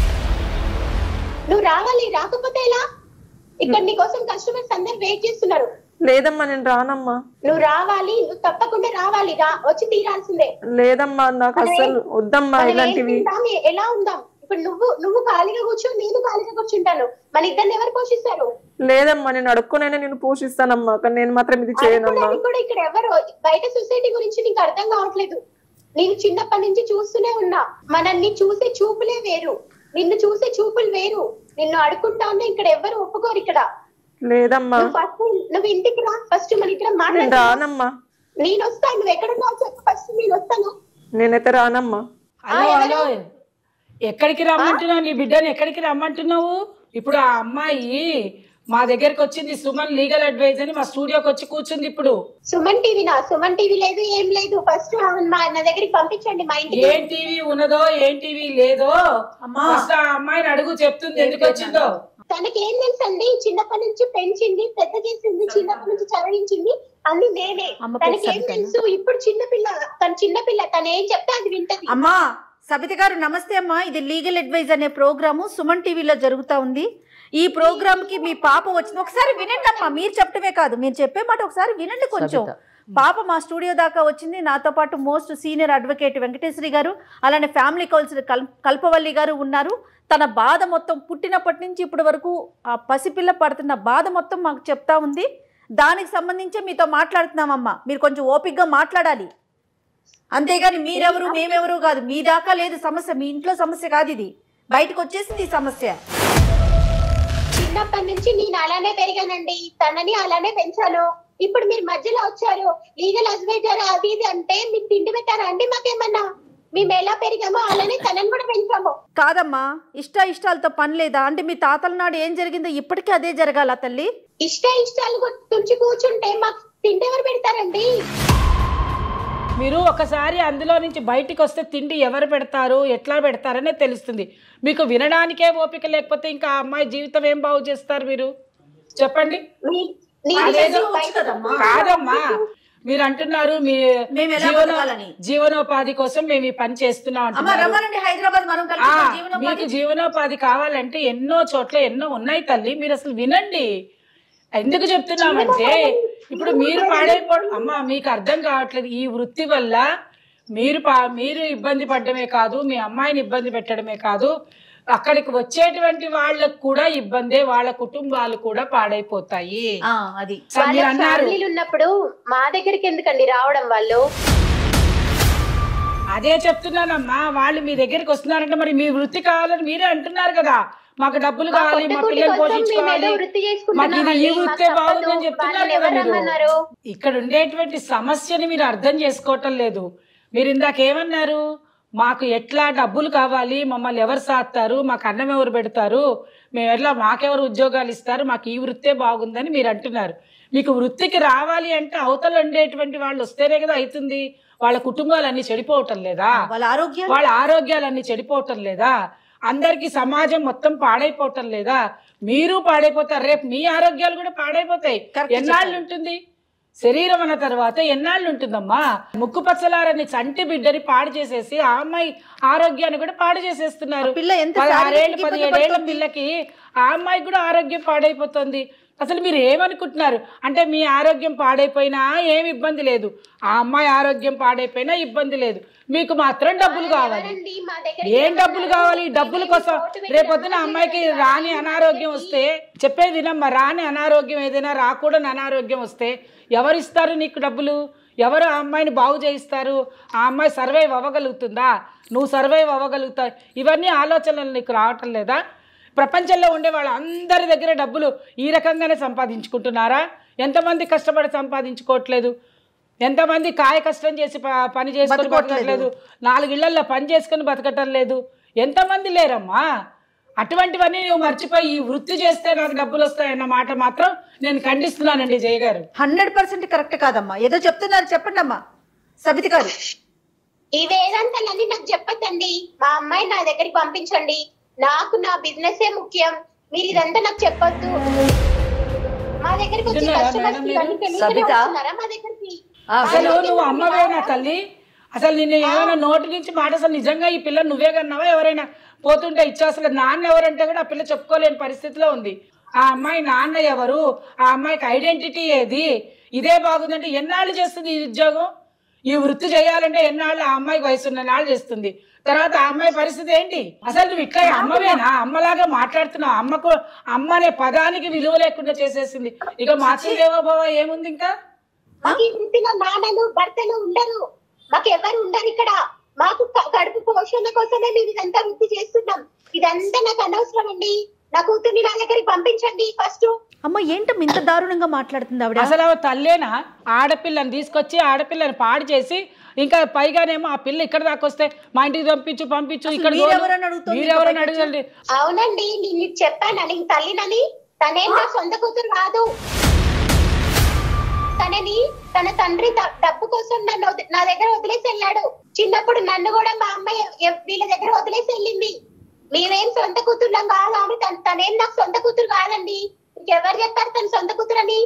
నువ్వు రావాలి రాకపోతే ఎలా ఇక్కడ నీ కోసం కస్టమర్స్ అందరు వెయిట్ చేస్తున్నారు లేదమ్మా నేను రానమ్మా నువ్వు రావాలి నువ్వు తప్పకుండా రావాలి రా వచ్చి తీరాల్సిందే లేదమ్మా నాకు అసలు వద్దమ్మా మనం ఏం ఇలాంటివి తిందాం, ఎలా ఉందాం ఇప్పుడు నువ్వు నువ్వు ఖాళీగా కూర్చో నేను ఖాళీగా కూర్చుంటాను మన ఇద్దరిని ఎవరు పోషిస్తారు లేదమ్మా నేను అడుక్కునైనా నేను పోషిస్తానమ్మా కానీ నేను మాత్రం ఇది చేయనమ్మా అనుకోవడానికి కూడా ఇక్కడ ఎవరు బయట సొసైటీ గురించి నీకు అర్థం కావట్లేదు నేను చిన్నప్పటి నుంచి చూస్తూనే ఉన్నా మనల్ని చూసే చూపులే వేరు నిన్ను చూసే చూపులు వేరు నిన్ను అడుకుంటా ఉన్నా ఇక్కడ ఎవరు ఒప్పుకోరు ఇక్కడ లేదమ్మా నువ్వు ఫస్ట్ నువ్వు ఇంటికి రా ఫస్ట్ మన ఇక్కడ నేను మాట్లాడు రానమ్మా నేను వస్తాను నువ్వు ఎక్కడ ఉన్నావు చెప్పు ఫస్ట్ నేను వస్తాను నేనైతే రానమ్మా హలో హలో ఎక్కడికి రమ్మంటున్నావు నీ బిడ్డని ఎక్కడికి రమ్మంటున్నావు ఇప్పుడు ఆ అమ్మాయి మా దగ్గరికి వచ్చింది సుమన్ లీగల్ అడ్వైజ్ అని మా స్టూడియోకి వచ్చి కూర్చుంది ఇప్పుడు సుమన్ టీవీ నా సుమన్ టీవీ లేదు ఏం లేదు ఫస్ట్ మా నా దగ్గరికి పంపించండి మా ఇంటికి ఏం టీవీ ఉన్నదో ఏం టీవీ లేదో ఫస్ట్ ఆ అమ్మాయిని అడుగు చెప్తుంది ఎందుకు వచ్చిందో తనకి ఏం తెలుసండి చిన్నప్పటి నుంచి పెంచింది పెద్ద చేసింది చిన్నప్పటి నుంచి చదివించింది అన్ని నేనే అమ్మ పేరు తనకి ఏం సబితనా? తెలుసు ఇప్పుడు చిన్నపిల్ల తన చిన్నపిల్ల తను ఏం చెప్తే అది వింటది అమ్మా సబిత గారు నమస్తే అమ్మా ఇది లీగల్ అడ్వైజ్ అనే ప్రోగ్రాము సుమన్ టీవీలో జరుగుతా ఉంది ఈ ప్రోగ్రామ్ కి మీ పాప వచ్చింది ఒకసారి వినండి అమ్మా మీరు చెప్పటమే కాదు మీరు చెప్పే మాట ఒకసారి వినండి కొంచెం సబిత. పాప మా స్టూడియో దాకా వచ్చింది నాతో పాటు మోస్ట్ సీనియర్ అడ్వకేట్ వెంకటేశ్వరి గారు అలానే ఫ్యామిలీ కౌన్సిలర్ కల్ కల్పవల్లి గారు ఉన్నారు తన బాధ మొత్తం పుట్టినప్పటి నుంచి ఇప్పటి వరకు ఆ పసిపిల్ల పడుతున్న బాధ మొత్తం మాకు చెప్తా ఉంది దానికి సంబంధించి మీతో మాట్లాడుతున్నామమ్మా మీరు కొంచెం ఓపిక్గా మాట్లాడాలి అంతేగాని మీరెవరు మేమెవరు కాదు మీ దాకా లేదు సమస్య మీ ఇంట్లో సమస్య కాదు ఇది బయటకు వచ్చేసింది ఈ సమస్య చిన్నప్పటి నుంచి నేను అలానే పెరిగానండి తనని అలానే పెంచాను ఇప్పుడు మీరు మధ్యలో వచ్చారు లీగల్ హస్బెండ్ అది ఇది అంటే మీకు తిండి పెట్టారా అండి మాకేమన్నా మేము ఎలా పెరిగామో అలానే తనని కూడా పెంచాము కాదమ్మా ఇష్ట ఇష్టాలతో పని లేదా అంటే మీ తాతల నాడు ఏం జరిగిందో ఇప్పటికీ అదే జరగాల తల్లి ఇష్ట ఇష్టాలు గు- తుంచి కూర్చుంటే మాకు తిండి ఎవరు పెడతారండి మీరు ఒకసారి అందులో నుంచి బయటికి వస్తే తిండి ఎవరు పెడతారు ఎట్లా పెడతారనే తెలుస్తుంది మీకు వినడానికే ఓపిక లేకపోతే ఇంకా ఆ అమ్మాయి జీవితం ఏం బాగు చేస్తారు మీరు చెప్పండి మీ- నేను అదేదో బయట- కాదమ్మా మీరు అంటున్నారు మీ మేము ఎలా జీవనో బతకాలని? జీవనోపాధి కోసం మేము ఈ పని చేస్తున్నాం అమ్మ అంటున్నారు రమ్మనండి హైదరాబాద్ మనం ఆ, కలిసి జీవనోపాధి మీకు జీవనోపాధి కావాలంటే ఎన్నో చోట్ల ఎన్నో ఉన్నాయి తల్లి మీరు అసలు వినండి ఎందుకు చెప్తున్నామంటే ఇప్పుడు మీరు పాడైపో అమ్మ మీకు అర్థం కావట్లేదు ఈ వృత్తి వల్ల మీరు పా మీరు ఇబ్బంది పడడమే కాదు మీ అమ్మాయిని ఇబ్బంది పెట్టడమే కాదు అక్కడికి వచ్చేటువంటి వాళ్ళకు కూడా ఇబ్బందే వాళ్ళ కుటుంబాలు కూడా పాడైపోతాయి ఆ, అది సార్ మీరు వాళ్ళ అన్నారు ఫ్యామిలీలు ఉన్నప్పుడు మా దగ్గరికి ఎందుకండి రావడం వాళ్ళు అదే చెప్తున్నానమ్మా వాళ్ళు మీ దగ్గరికి వస్తున్నారంటే మరి మీ వృత్తి కావాలని మీరే అంటున్నారు కదా మాకు డబ్బులు మా కావాలి మా పొట్టకూటి పిల్లలు కోసం మేము పోషించుకోవాలి ఏదో వృత్తి మాకు ఇది ఈ చేసుకుంటున్నామండి. వృత్తే మాకు బాగుందని తప్పదు. చెప్తున్నారు వాళ్ళని కదా ఎవరు మీరు రమ్మన్నారు? ఇక్కడ ఉండేటువంటి సమస్యని మీరు అర్థం చేసుకోవటం లేదు మీరు ఇందాక ఏమన్నారు మాకు ఎట్లా డబ్బులు కావాలి మమ్మల్ని ఎవరు సాస్తారు మాకు అన్నం ఎవరు పెడతారు మేము ఎట్లా మాకెవరు ఉద్యోగాలు ఇస్తారు మాకు ఈ వృత్తే బాగుందని మీరు అంటున్నారు మీకు వృత్తికి రావాలి అంటే అవతల ఉండేటువంటి వాళ్ళు వస్తేనే కదా అవుతుంది వాళ్ళ కుటుంబాలన్నీ చెడిపోవటం లేదా వాళ్ళ ఆరోగ్యం వాళ్ళ ఆరోగ్యాలన్నీ చెడిపోవటం లేదా అందరికీ సమాజం మొత్తం పాడైపోవటం లేదా మీరు పాడైపోతారు రేపు మీ ఆరోగ్యాలు కూడా పాడైపోతాయి Correct ఎన్నాళ్ళు ఉంటుంది శరీరం అన్న తర్వాత ఎన్నాళ్ళు ఉంటుందమ్మా ముక్కు పచ్చలారని చంటి బిడ్డని పాడు చేసేసి ఆ అమ్మాయి ఆరోగ్యాన్ని కూడా పాడు చేసేస్తున్నారు ఆ పిల్ల ఎంత పదహారేళ్ళు శారీరక ఇబ్బంది పదిహేడేళ్ల పడుతుంది? పిల్లకి ఆ అమ్మాయికి కూడా ఆరోగ్యం పాడైపోతుంది అసలు మీరు ఏమనుకుంటున్నారు అంటే మీ ఆరోగ్యం పాడైపోయినా ఏమి ఇబ్బంది లేదు ఆ అమ్మాయి ఆరోగ్యం పాడైపోయినా ఇబ్బంది లేదు మీకు మాత్రం డబ్బులు కావాలి ఎవరండి మా దగ్గరికి ఏం డబ్బులు కావాలి ఈ డబ్బుల కోసం రేపొద్దున అమ్మాయికి రాని అనారోగ్యం వస్తే చెప్పేది వినమ్మా రాని అనారోగ్యం ఏదైనా రాకూడని అనారోగ్యం వస్తే ఎవరు ఇస్తారు నీకు డబ్బులు ఎవరు ఆ అమ్మాయిని బాగు చేయిస్తారు ఆ అమ్మాయి సర్వైవ్ అవ్వగలుగుతుందా నువ్వు సర్వైవ్ అవ్వగలుగుతావు ఇవన్నీ ఆలోచనలు నీకు రావటం లేదా ప్రపంచంలో ఉండే వాళ్ళందరి దగ్గర డబ్బులు ఈ రకంగానే సంపాదించుకుంటున్నారా ఎంతమంది కష్టపడి సంపాదించుకోవట్లేదు ఎంతమంది కాయ కష్టం చేసి ప- పని చేసుకొని బతకట్లేదు నాలుగిళ్లలో పని చేసుకొని బతకటం లేదు ఎంతమంది లేరమ్మా అటువంటివన్నీ నువ్వు మర్చిపోయి ఈ వృత్తి చేస్తే నాకు డబ్బులు వస్తాయన్న మాట మాత్రం నేను ఖండిస్తున్నానండి జయ గారు హండ్రెడ్ పర్సెంట్ కరెక్ట్ కాదమ్మా ఏదో చెప్తున్నారు చెప్పండి అమ్మా సబిత గారు ఈ వేదాంతాలన్నీ నాకు చెప్పొద్దండి మా అమ్మాయి నా దగ్గరికి పంపించండి నాకు నా బిజినెస్ ఏ ముఖ్యం మీరు ఇదంతా నాకు చెప్పొద్దు మా దగ్గరికి వచ్చి వింటున్నారా కస్టమర్స్ మేడం ఇవన్నీ మీరు? తెలియకనే సబిత? వస్తున్నారా మా దగ్గరికి ఆ, అసలు నువ్వు అమ్మవేనా తల్లి అసలు నిన్ను ఏమైనా నోటి నుంచి మాట అసలు నిజంగా ఈ పిల్ల నువ్వే కన్నావా ఎవరైనా పోతుంటే ఇచ్చా అసలు నాన్న ఎవరంటే కూడా ఆ పిల్ల చెప్పుకోలేని పరిస్థితిలో ఉంది ఆ అమ్మాయి నాన్న ఎవరు ఆ అమ్మాయికి ఐడెంటిటీ ఏది ఇదే బాగుందంటే ఎన్నాళ్ళు చేస్తుంది ఈ ఉద్యోగం ఈ వృత్తి చేయాలంటే ఎన్నాళ్ళు ఆ అమ్మాయికి వయసు ఉన్న నాళ్ళు చేస్తుంది తర్వాత ఆ అమ్మాయి పరిస్థితి ఏంటి అసలు నువ్వు ఇట్లా అమ్మవేనా అమ్మలాగా మాట్లాడుతున్నావు అమ్మకు అమ్మ అనే పదానికి విలువ లేకుండా చేసేసింది ఇక మాతృదేవోభవ ఏముంది ఇంకా మాకు ఈ వృత్తిలో నాన్నలు భర్తలు ఉండరు మాకు ఎవరు ఉండరు ఇక్కడ మాకు క- కడుపు పోషణ కోసమే మేము ఇదంతా వృత్తి చేస్తున్నాం ఇదంతా నాకు అనవసరం అండి నా కూతుర్ని నా దగ్గరికి పంపించండి ఫస్ట్ అమ్మ ఏంటమ్మా ఇంత దారుణంగా మాట్లాడుతుంది ఆవిడ అసలు ఆమె తల్లేనా ఆడపిల్లని తీసుకొచ్చి ఆడపిల్లని పాడు చేసి ఇంకా పైగానేమో ఆ పిల్ల ఇక్కడ దాకా వస్తే మా ఇంటికి పంపించు పంపించు ఇక్కడ తోలు. మీరెవరని అడుగుతోంది మీరెవరని ఇంకా పైకి అడగండి అవునండి నేను నీకు చెప్పానని తల్లినని తనేం నా సొంత కూతురు కాదు తనని తన తండ్రి ద- డబ్బు కోసం నన్ను వది- నా దగ్గర వదిలేసి వెళ్ళాడు చిన్నప్పుడు నన్ను కూడా మా అమ్మాయి ఎ- వీళ్ళ దగ్గర వదిలేసి వెళ్ళింది మేమేం సొంత కూతుర్లం కాదు ఆమె తన తనేం నాకు సొంత కూతురు కాదండి ఎవరు చెప్పారు తన సొంత కూతురు అని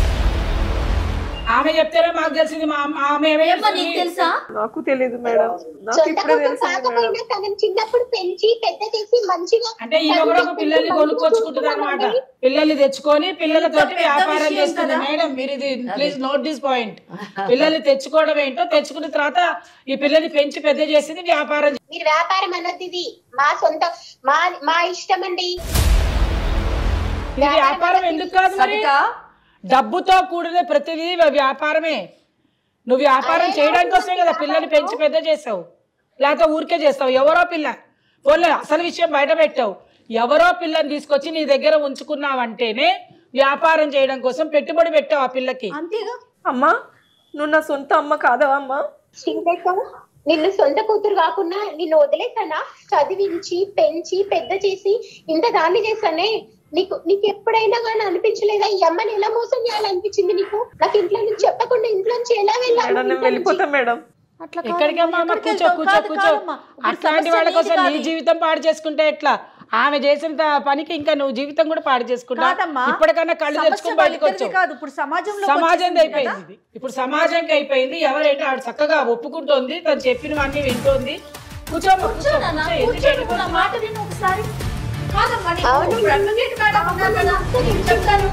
ఆమె చెప్తేనే మాకు తెలిసింది మా అమ్మ- ఆమె ఏమేం ఏమ్మా నీకు తెలుసా నాకు తెలియదు మేడం నాకు సొంత ఇప్పుడే కూతురు తెలిసింది మేడం కాకపోయినా తనని చిన్నప్పుడు పెంచి పెద్ద చేసి మంచిగా అంటే ఈమె కూడా ఒక పిల్లల్ని కొనుక్కొచ్చుకుంటుంది అనమాట పిల్లల్ని తెచ్చుకొని పిల్లలతోటి వ్యాపారం చేస్తుంది మేడం మీరు ఇది ప్లీజ్ నోట్ దిస్ పాయింట్ పిల్లల్ని తెచ్చుకోవడం ఏంటో తెచ్చుకున్న తర్వాత ఈ పిల్లల్ని పెంచి పెద్ద చేసింది వ్యాపారం చేసింది. మీరు వ్యాపారం అన్నది ఇది మా సొంత మా మా ఇష్టం అండి ఇది వ్యాపారం ఎందుకు కాదు మరి సవిత డబ్బుతో కూడిన ప్రతిదీ వ్యాపారమే నువ్వు వ్యాపారం చేయడానికి వస్తే కదా పిల్లని పెంచి పెద్ద చేసావు లేకపోతే ఊరికే చేస్తావు ఎవరో పిల్ల పోలే అసలు విషయం బయట పెట్టావు ఎవరో పిల్లని తీసుకొచ్చి నీ దగ్గర ఉంచుకున్నావంటేనే వ్యాపారం చేయడం కోసం పెట్టుబడి పెట్టావు ఆ పిల్లకి అంతేగా అమ్మా నువ్వు నా సొంత అమ్మ కాదా అమ్మా శ్రీలేఖ నిన్ను సొంత కూతురు కాకుండా నిన్ను వదిలేసానా చదివించి పెంచి పెద్ద చేసి ఇంత దాన్ని చేశానే నీకు నీకు ఎప్పుడైనా కానీ అనిపించలేదా ఈ అమ్మని ఎలా మోసం చేయాలనిపించింది నీకు నాకు ఇంట్లో నుంచి చెప్పకుండా ఇంట్లో నుంచి ఎలా వెళ్ళాలి మేడం నేను వెళ్ళిపోతా మేడం అట్లా కాదు. ఎక్కడికమ్మా అమ్మ ఎక్కడికి కూర్చో వెళ్తావు? కూర్చో కాదు, కూర్చో కాదమ్మా. ఇప్పుడు అట్లాంటి సమస్య వాళ్ళ నీది కోసం నీ కాదు. జీవితం పాడు చేసుకుంటే ఎట్లా ఆమె చేసిన త- పనికి ఇంకా నువ్వు జీవితం కూడా పాడు చేసుకుంటా కాదమ్మా. ఇప్పటికన్నా కళ్ళు సమస్య తెచ్చుకొని బయటకు వాళ్ళిద్దరిది వచ్చావు కాదు ఇప్పుడు సమాజంలో సమాజం అయిపోయింది ఇది. ఇప్పుడు సమాజంకి అయిపోయింది ఎవరైతే ఆవిడ చక్కగా ఒప్పుకుంటోంది తను చెప్పినవన్నీ వింటోంది కూర్చోమ్మా, కూర్చో కూర్చో, ఎందుకు వెళ్ళిపోతున్నావు? మాట విను ఒకసారి కాదమ్మా నీకు అవును. ఇప్పుడు advocate మేడం ఉన్నారు కదా, నేను చెప్తాను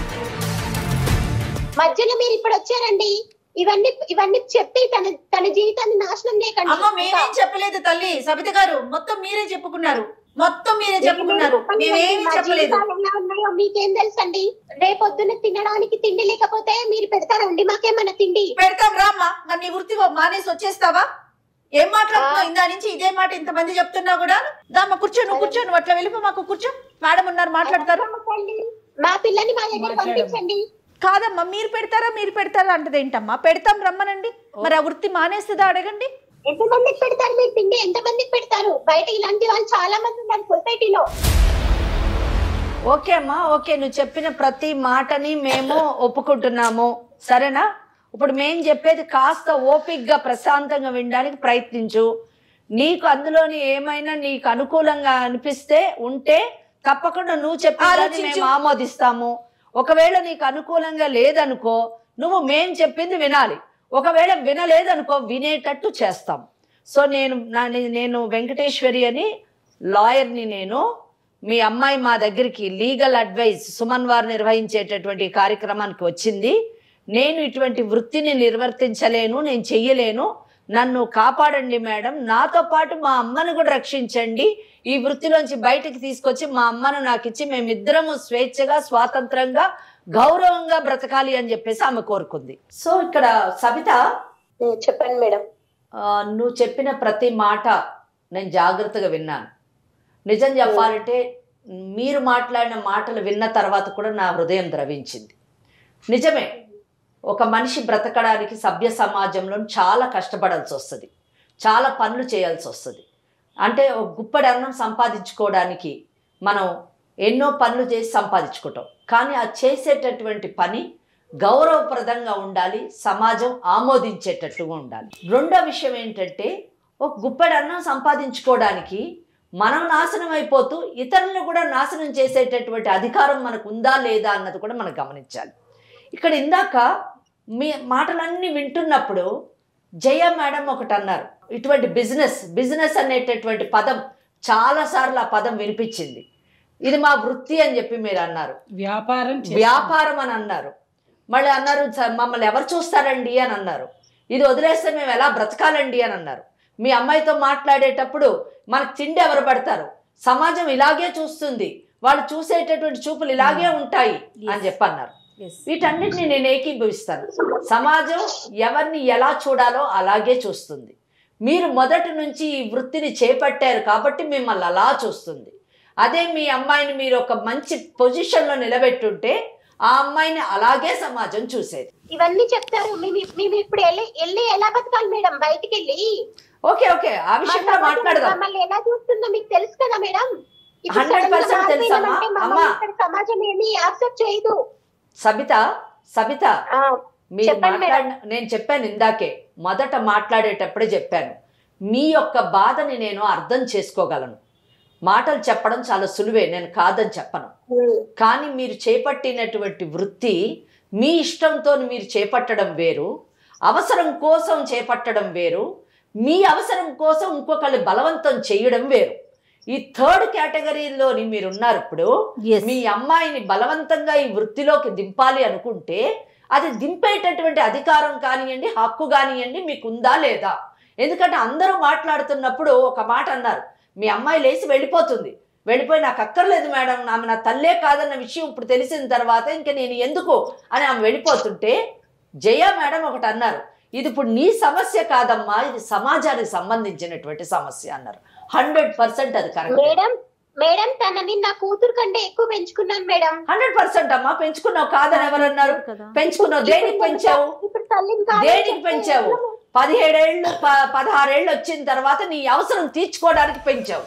మధ్యలో మీరు ఇప్పుడు వచ్చారండి ఇవన్నీ ఇవన్నీ చెప్పి తన తన జీవితాన్ని నాశనం చేయకండి అమ్మ మేమేం చెప్పలేదు తల్లి సబిత గారు మొత్తం మీరే చెప్పుకున్నారు మొత్తం మీరే చెప్పుకున్నారు మేమేమి మా చెప్పలేదు జీవితాలు ఎలా ఉన్నాయో మీకేం తెలుసండి రేపొద్దున తినడానికి తిండి లేకపోతే మీరు పెడతారండి మాకేమన్నా తిండి పెడతాం రామ్మా మరి నీ వృత్తి మానేసి వచ్చేస్తావా ఏం మాట్లాడుతున్నావు ఇందా నుంచి ఇదే మాట ఇంతమంది చెప్తున్నా కూడా దామ్మా కూర్చో నువ్వు కూర్చో నువ్వు అట్లా వెళ్ళిపో మాకు కూర్చో మేడం ఉన్నారు మాట్లాడతారు తల్లి, మా పిల్లని మా దగ్గర మాట్లాడమ్మా. పంపించండి కాదమ్మా మీరు పెడతారా మీరు పెడతారా అంటది ఏంటమ్మా పెడతాం రమ్మనండి మరి ఆ వృత్తి మానేస్తుందా అడగండి ఎంతమందికి పెడతారు మీరు పిండి ఎంతమందికి పెడతారు బయట ఇలాంటి వాళ్ళు చాలా మంది ఉన్నారు సొసైటీలో ఓకే అమ్మా ఓకే నువ్వు చెప్పిన ప్రతి మాటని మేము ఒప్పుకుంటున్నాము సరేనా ఇప్పుడు మేం చెప్పేది కాస్త ఓపిక్గా ప్రశాంతంగా వినడానికి ప్రయత్నించు నీకు అందులోని ఏమైనా నీకు అనుకూలంగా అనిపిస్తే ఉంటే తప్పకుండా నువ్వు చెప్పిన ఆలోచించు. మేము ఆమోదిస్తాము ఒకవేళ నీకు అనుకూలంగా లేదనుకో నువ్వు మేం చెప్పింది వినాలి ఒకవేళ వినలేదనుకో వినేటట్టు చేస్తాం సో నేను నా నేను వెంకటేశ్వరి అని లాయర్ని నేను మీ అమ్మాయి మా దగ్గరికి లీగల్ అడ్వైస్ సుమన్ వారు నిర్వహించేటటువంటి కార్యక్రమానికి వచ్చింది నేను ఇటువంటి వృత్తిని నిర్వర్తించలేను నేను చెయ్యలేను నన్ను కాపాడండి మేడం నాతో పాటు మా అమ్మను కూడా రక్షించండి ఈ వృత్తిలోంచి బయటకు తీసుకొచ్చి మా అమ్మను నాకు ఇచ్చి మేమిద్దరము స్వేచ్ఛగా స్వాతంత్రంగా గౌరవంగా బ్రతకాలి అని చెప్పేసి ఆమె కోరుకుంది సో ఇక్కడ సబిత ఉం, చెప్పండి మేడం ఆ, నువ్వు చెప్పిన ప్రతి మాట నేను జాగ్రత్తగా విన్నాను నిజం చెప్పాలంటే మీరు మాట్లాడిన మాటలు విన్న తర్వాత కూడా నా హృదయం ద్రవించింది నిజమే ఒక మనిషి బ్రతకడానికి సభ్య సమాజంలో చాలా కష్టపడాల్సి వస్తుంది చాలా పనులు చేయాల్సి వస్తుంది అంటే ఒక గుప్పడి అన్నం సంపాదించుకోవడానికి మనం ఎన్నో పనులు చేసి సంపాదించుకుంటాం కానీ ఆ చేసేటటువంటి పని గౌరవప్రదంగా ఉండాలి సమాజం ఆమోదించేటట్టుగా ఉండాలి రెండో విషయం ఏంటంటే ఒక గుప్పెడు అన్నం సంపాదించుకోవడానికి మనం నాశనం అయిపోతూ ఇతరులను కూడా నాశనం చేసేటటువంటి అధికారం మనకు ఉందా లేదా అన్నది కూడా మనం గమనించాలి ఇక్కడ ఇందాక మీ మాటలన్నీ వింటున్నప్పుడు జయ మేడం ఒకటి అన్నారు ఇటువంటి బిజినెస్ బిజినెస్ అనేటటువంటి పదం చాలాసార్లు ఆ పదం వినిపించింది ఇది మా వృత్తి అని చెప్పి మీరు అన్నారు వ్యాపారం చేస్తాం. వ్యాపారం అని అన్నారు మళ్ళీ అన్నారు "స- మమ్మల్ని ఎవరు చూస్తారండి అని అన్నారు ఇది వదిలేస్తే మేము ఎలా బ్రతకాలండి అని అన్నారు మీ అమ్మాయితో మాట్లాడేటప్పుడు మనకు తిండి ఎవరు పెడతారు సమాజం ఇలాగే చూస్తుంది వాళ్ళు చూసేటటువంటి చూపులు ఇలాగే ఉంటాయి అని చెప్పి అన్నారు Yes. వీటన్నిటిని నేను ఏకీభవిస్తాను సమాజం ఎవరిని ఎలా చూడాలో అలాగే చూస్తుంది మీరు మొదటి నుంచి ఈ వృత్తిని చేపట్టారు కాబట్టి మిమ్మల్ని అలా చూస్తుంది అదే మీ అమ్మాయిని మీరు ఒక మంచి పొజిషన్లో నిలబెట్టుంటే ఆ అమ్మాయిని అలాగే సమాజం చూసేది ఇవన్నీ చెప్తారు మేము మేము ఇప్పుడు వెళ్ళి వెళ్ళి ఎలా బతకాలి మేడం బయటికి వెళ్ళి ఓకే ఓకే ఆ మా విషయంలో సమాజం మాట్లాడదాం మమ్మల్ని ఎలా చూస్తుందో మీకు తెలుసు కదా మేడం ఇప్పుడు 100% సడన్గా తెలుసమ్మా. మారిపోయినామంటే మమ్మల్ని అమ్మా. ఇక్కడ సమాజం ఏమీ యాక్సెప్ట్ చేయదు సబిత సబిత ఆ, మీరు చెప్పండి మాట్లాడిన నేను చెప్పాను ఇందాకే మొదట మాట్లాడేటప్పుడే చెప్పాను మీ యొక్క బాధని నేను అర్థం చేసుకోగలను మాటలు చెప్పడం చాలా సులువే నేను కాదని చెప్పను ఉమ్, కానీ మీరు చేపట్టినటువంటి వృత్తి మీ ఇష్టంతో మీరు చేపట్టడం వేరు అవసరం కోసం చేపట్టడం వేరు మీ అవసరం కోసం ఇంకొకళ్ళు బలవంతం చేయడం వేరు ఈ థర్డ్ కేటగిరీలోని మీరు ఉన్నారు ఇప్పుడు Yes. మీ అమ్మాయిని బలవంతంగా ఈ వృత్తిలోకి దింపాలి అనుకుంటే అది దింపేటటువంటి అధికారం కానివ్వండి హక్కు కానివ్వండి మీకు ఉందా లేదా ఎందుకంటే అందరూ మాట్లాడుతున్నప్పుడు ఒక మాట అన్నారు మీ అమ్మాయి లేచి వెళ్ళిపోతుంది వెళ్ళిపోయి నాకు అక్కర్లేదు మేడం ఆమె నా తల్లే కాదన్న విషయం ఇప్పుడు తెలిసిన తర్వాత ఇంకా నేను ఎందుకు అని ఆమె వెళ్ళిపోతుంటే జయ మేడం ఒకటి అన్నారు ఇది ఇప్పుడు నీ సమస్య కాదమ్మా ఇది సమాజానికి సంబంధించినటువంటి సమస్య అన్నారు హండ్రెడ్ పర్సెంట్ అది కరెక్ట్ మేడం మేడం తనని నా కూతురు కంటే ఎక్కువ పెంచుకున్నాను మేడం హండ్రెడ్ పర్సెంట్ అమ్మా పెంచుకున్నావు కాదని ఎవరన్నారు కదా. పెంచుకున్నావు దేనికి పెంచావు ఇప్పుడు తల్లిని కాదని దేనికి చెప్తే పెంచావు పదిహేడేళ్ళు ప- పదహారేళ్ళు వచ్చిన తర్వాత నీ అవసరం తీర్చుకోవడానికి పెంచావు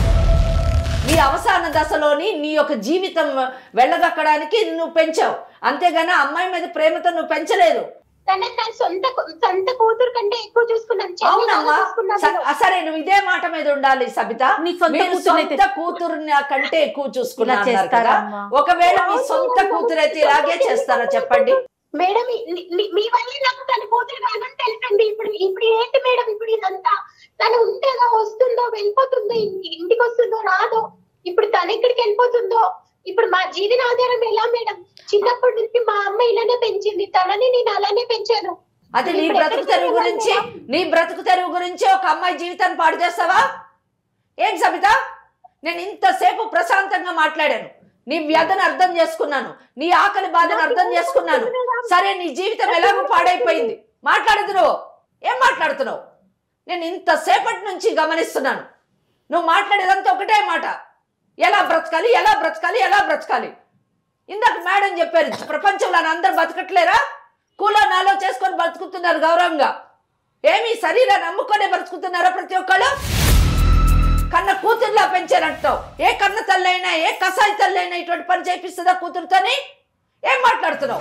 నీ అవసాన దశలోని నీ యొక్క జీవితం వెళ్ళగక్కడానికి నువ్వు పెంచావు అంతేగాని ఆ అమ్మాయి మీద ప్రేమతో నువ్వు పెంచలేదు తన తన సొంత సొంత కూతురు కంటే ఎక్కువ చూసుకున్నాను చెల్లి అవునమ్మా బాగా చూసుకున్నాను. స- సరే నువ్వు ఇదే మాట మీద ఉండాలి సబిత నీ సొంత మీరు కూతురునైతే- సొంత కూతురుని కంటే ఎక్కువ చూసుకున్నా ఇలా అన్నారు కదా చేస్తారమ్మా. ఒకవేళ మీ సొంత కూతురైతే ఇలాగే చేస్తారా చెప్పండి మేడం మీ- మీ- మీ వల్లే నాకు తన కూతురు కాదని తెలుసండి ఇప్పుడు ఇప్పుడు ఏంటి మేడం ఇప్పుడు ఇదంతా తను ఉంటేగా వస్తుందో వెళ్ళిపోతుందో ఇంటి- ఇంటికి వస్తుందో రాదో ఇప్పుడు తను ఎక్కడికి వెళ్ళిపోతుందో ఇప్పుడు మా జీవన ఆధారం ఎలా మేడం చిన్నప్పటి నుంచి మా అమ్మ ఇలానే పెంచింది తనని నేను అలానే పెంచాను అది నీ ఇప్పుడు బ్రతుకు ఎక్కడికి తెరువు వెళ్ళాలి గురించి మేడం? నీ బ్రతుకు తెరువు గురించి ఒక అమ్మాయి జీవితాన్ని పాడు చేస్తావా ఏం సబిత నేను ఇంతసేపు ప్రశాంతంగా మాట్లాడాను నీ వ్యధను అర్థం చేసుకున్నాను నీ ఆకలి బాధను అర్థం చేసుకున్నాను సరే నీ జీవితం ఎలాగో పాడైపోయింది మాట్లాడదు నువ్వు ఏం మాట్లాడుతున్నావు నేను ఇంతసేపటి నుంచి గమనిస్తున్నాను నువ్వు మాట్లాడేదంతా ఒకటే మాట ఎలా బ్రతకాలి ఎలా బ్రతకాలి ఎలా బ్రతకాలి ఇందాక మేడం చెప్పారు ప్రపంచంలో అందరు బతకట్లేరా కూలో నాలో చేసుకొని బ్రతుకుతున్నారు గౌరవంగా ఏమి శరీరాన్ని నమ్ముకొనే బ్రతుకుతున్నారా ప్రతి ఒక్కళ్ళు కన్న కూతుర్లా పెంచారంటావు ఏ కన్న తల్లైనా ఏ కసాయి తల్లైనా ఇటువంటి పని చేపిస్తుందా కూతురుతోని ఏం మాట్లాడుతున్నావు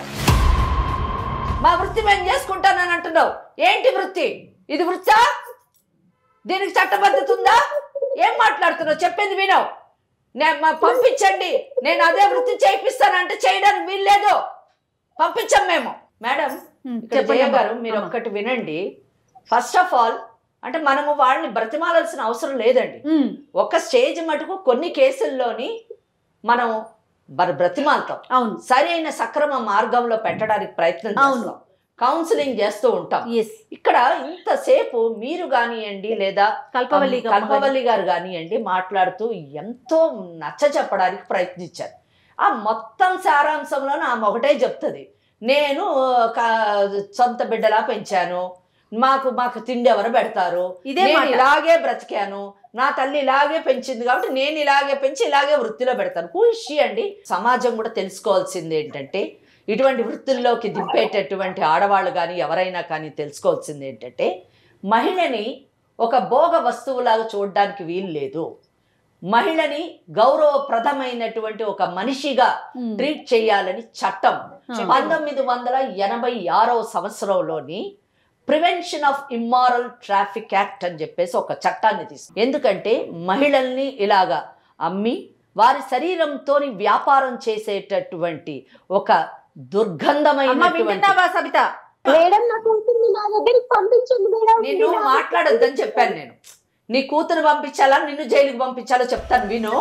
మా వృత్తి మేము చేసుకుంటానని అంటున్నావు ఏంటి వృత్తి ఇది వృత్తా దీనికి చట్టబద్ధత ఉందా ఏం మాట్లాడుతున్నావు చెప్పేది వినవు నేను మా పంపించండి నేను అదే వృత్తి చేయిస్తానంటే చేయడానికి వీల్లేదు పంపించాం మేము మేడం Hmm, ఇక్కడ చెప్పండి జయ అమ్మా. గారు మీరు అమ్మా. ఒక్కటి వినండి ఫస్ట్ ఆఫ్ ఆల్ అంటే మనము వాళ్ళని బ్రతిమాలాల్సిన అవసరం లేదండి ఉమ్, ఒక స్టేజ్ మటుకు కొన్ని కేసుల్లోని మనం బర- బ్రతిమాలతాం అవును సరైన సక్రమ మార్గంలో పెట్టడానికి ప్రయత్నం అవును. చేస్తాం కౌన్సిలింగ్ చేస్తూ ఉంటాం ఎస్ ఇక్కడ ఇంతసేపు మీరు కానివ్వండి లేదా కల్పవల్లి గారు కల్పవల్లి గారు కానివ్వండి మాట్లాడుతూ ఎంతో నచ్చ చెప్పడానికి ప్రయత్నించారు ఆ మొత్తం సారాంశంలోనూ ఆమె ఒకటే చెప్తుంది నేను క- సొంత బిడ్డలా పెంచాను మాకు మాకు తిండి ఎవరు పెడతారు ఇదే నేను మాట. ఇలాగే బ్రతికాను నా తల్లి ఇలాగే పెంచింది కాబట్టి నేను ఇలాగే పెంచి ఇలాగే వృత్తిలో పెడతాను కూషి అండి సమాజం కూడా తెలుసుకోవాల్సింది ఏంటంటే ఇటువంటి వృత్తుల్లోకి దింపేటటువంటి ఆడవాళ్ళు కానీ ఎవరైనా కానీ తెలుసుకోవాల్సింది ఏంటంటే మహిళని ఒక భోగ వస్తువులాగా చూడడానికి వీలు లేదు మహిళని గౌరవప్రదమైనటువంటి ఒక మనిషిగా ఉమ్, ట్రీట్ చేయాలని చట్టం Hmm. పంతొమ్మిది వందల ఎనభై ఆరవ సంవత్సరంలోని prevention of immoral traffic act అని చెప్పేసి ఒక చట్టాన్ని తీసు ఎందుకంటే మహిళల్ని ఇలాగా అమ్మి వారి శరీరంతో వ్యాపారం చేసేటటువంటి ఒక అమ్మ దుర్గంధమైనటువంటి వింటున్నావా సబిత మేడం నా కూతుర్ని నా దగ్గరికి పంపించండి మేడం నిన్ను మాట్లాడొద్దని చెప్పాను నేను నీ కూతురు పంపించాలా నిన్ను జైలుకి పంపించాలో చెప్తాను విను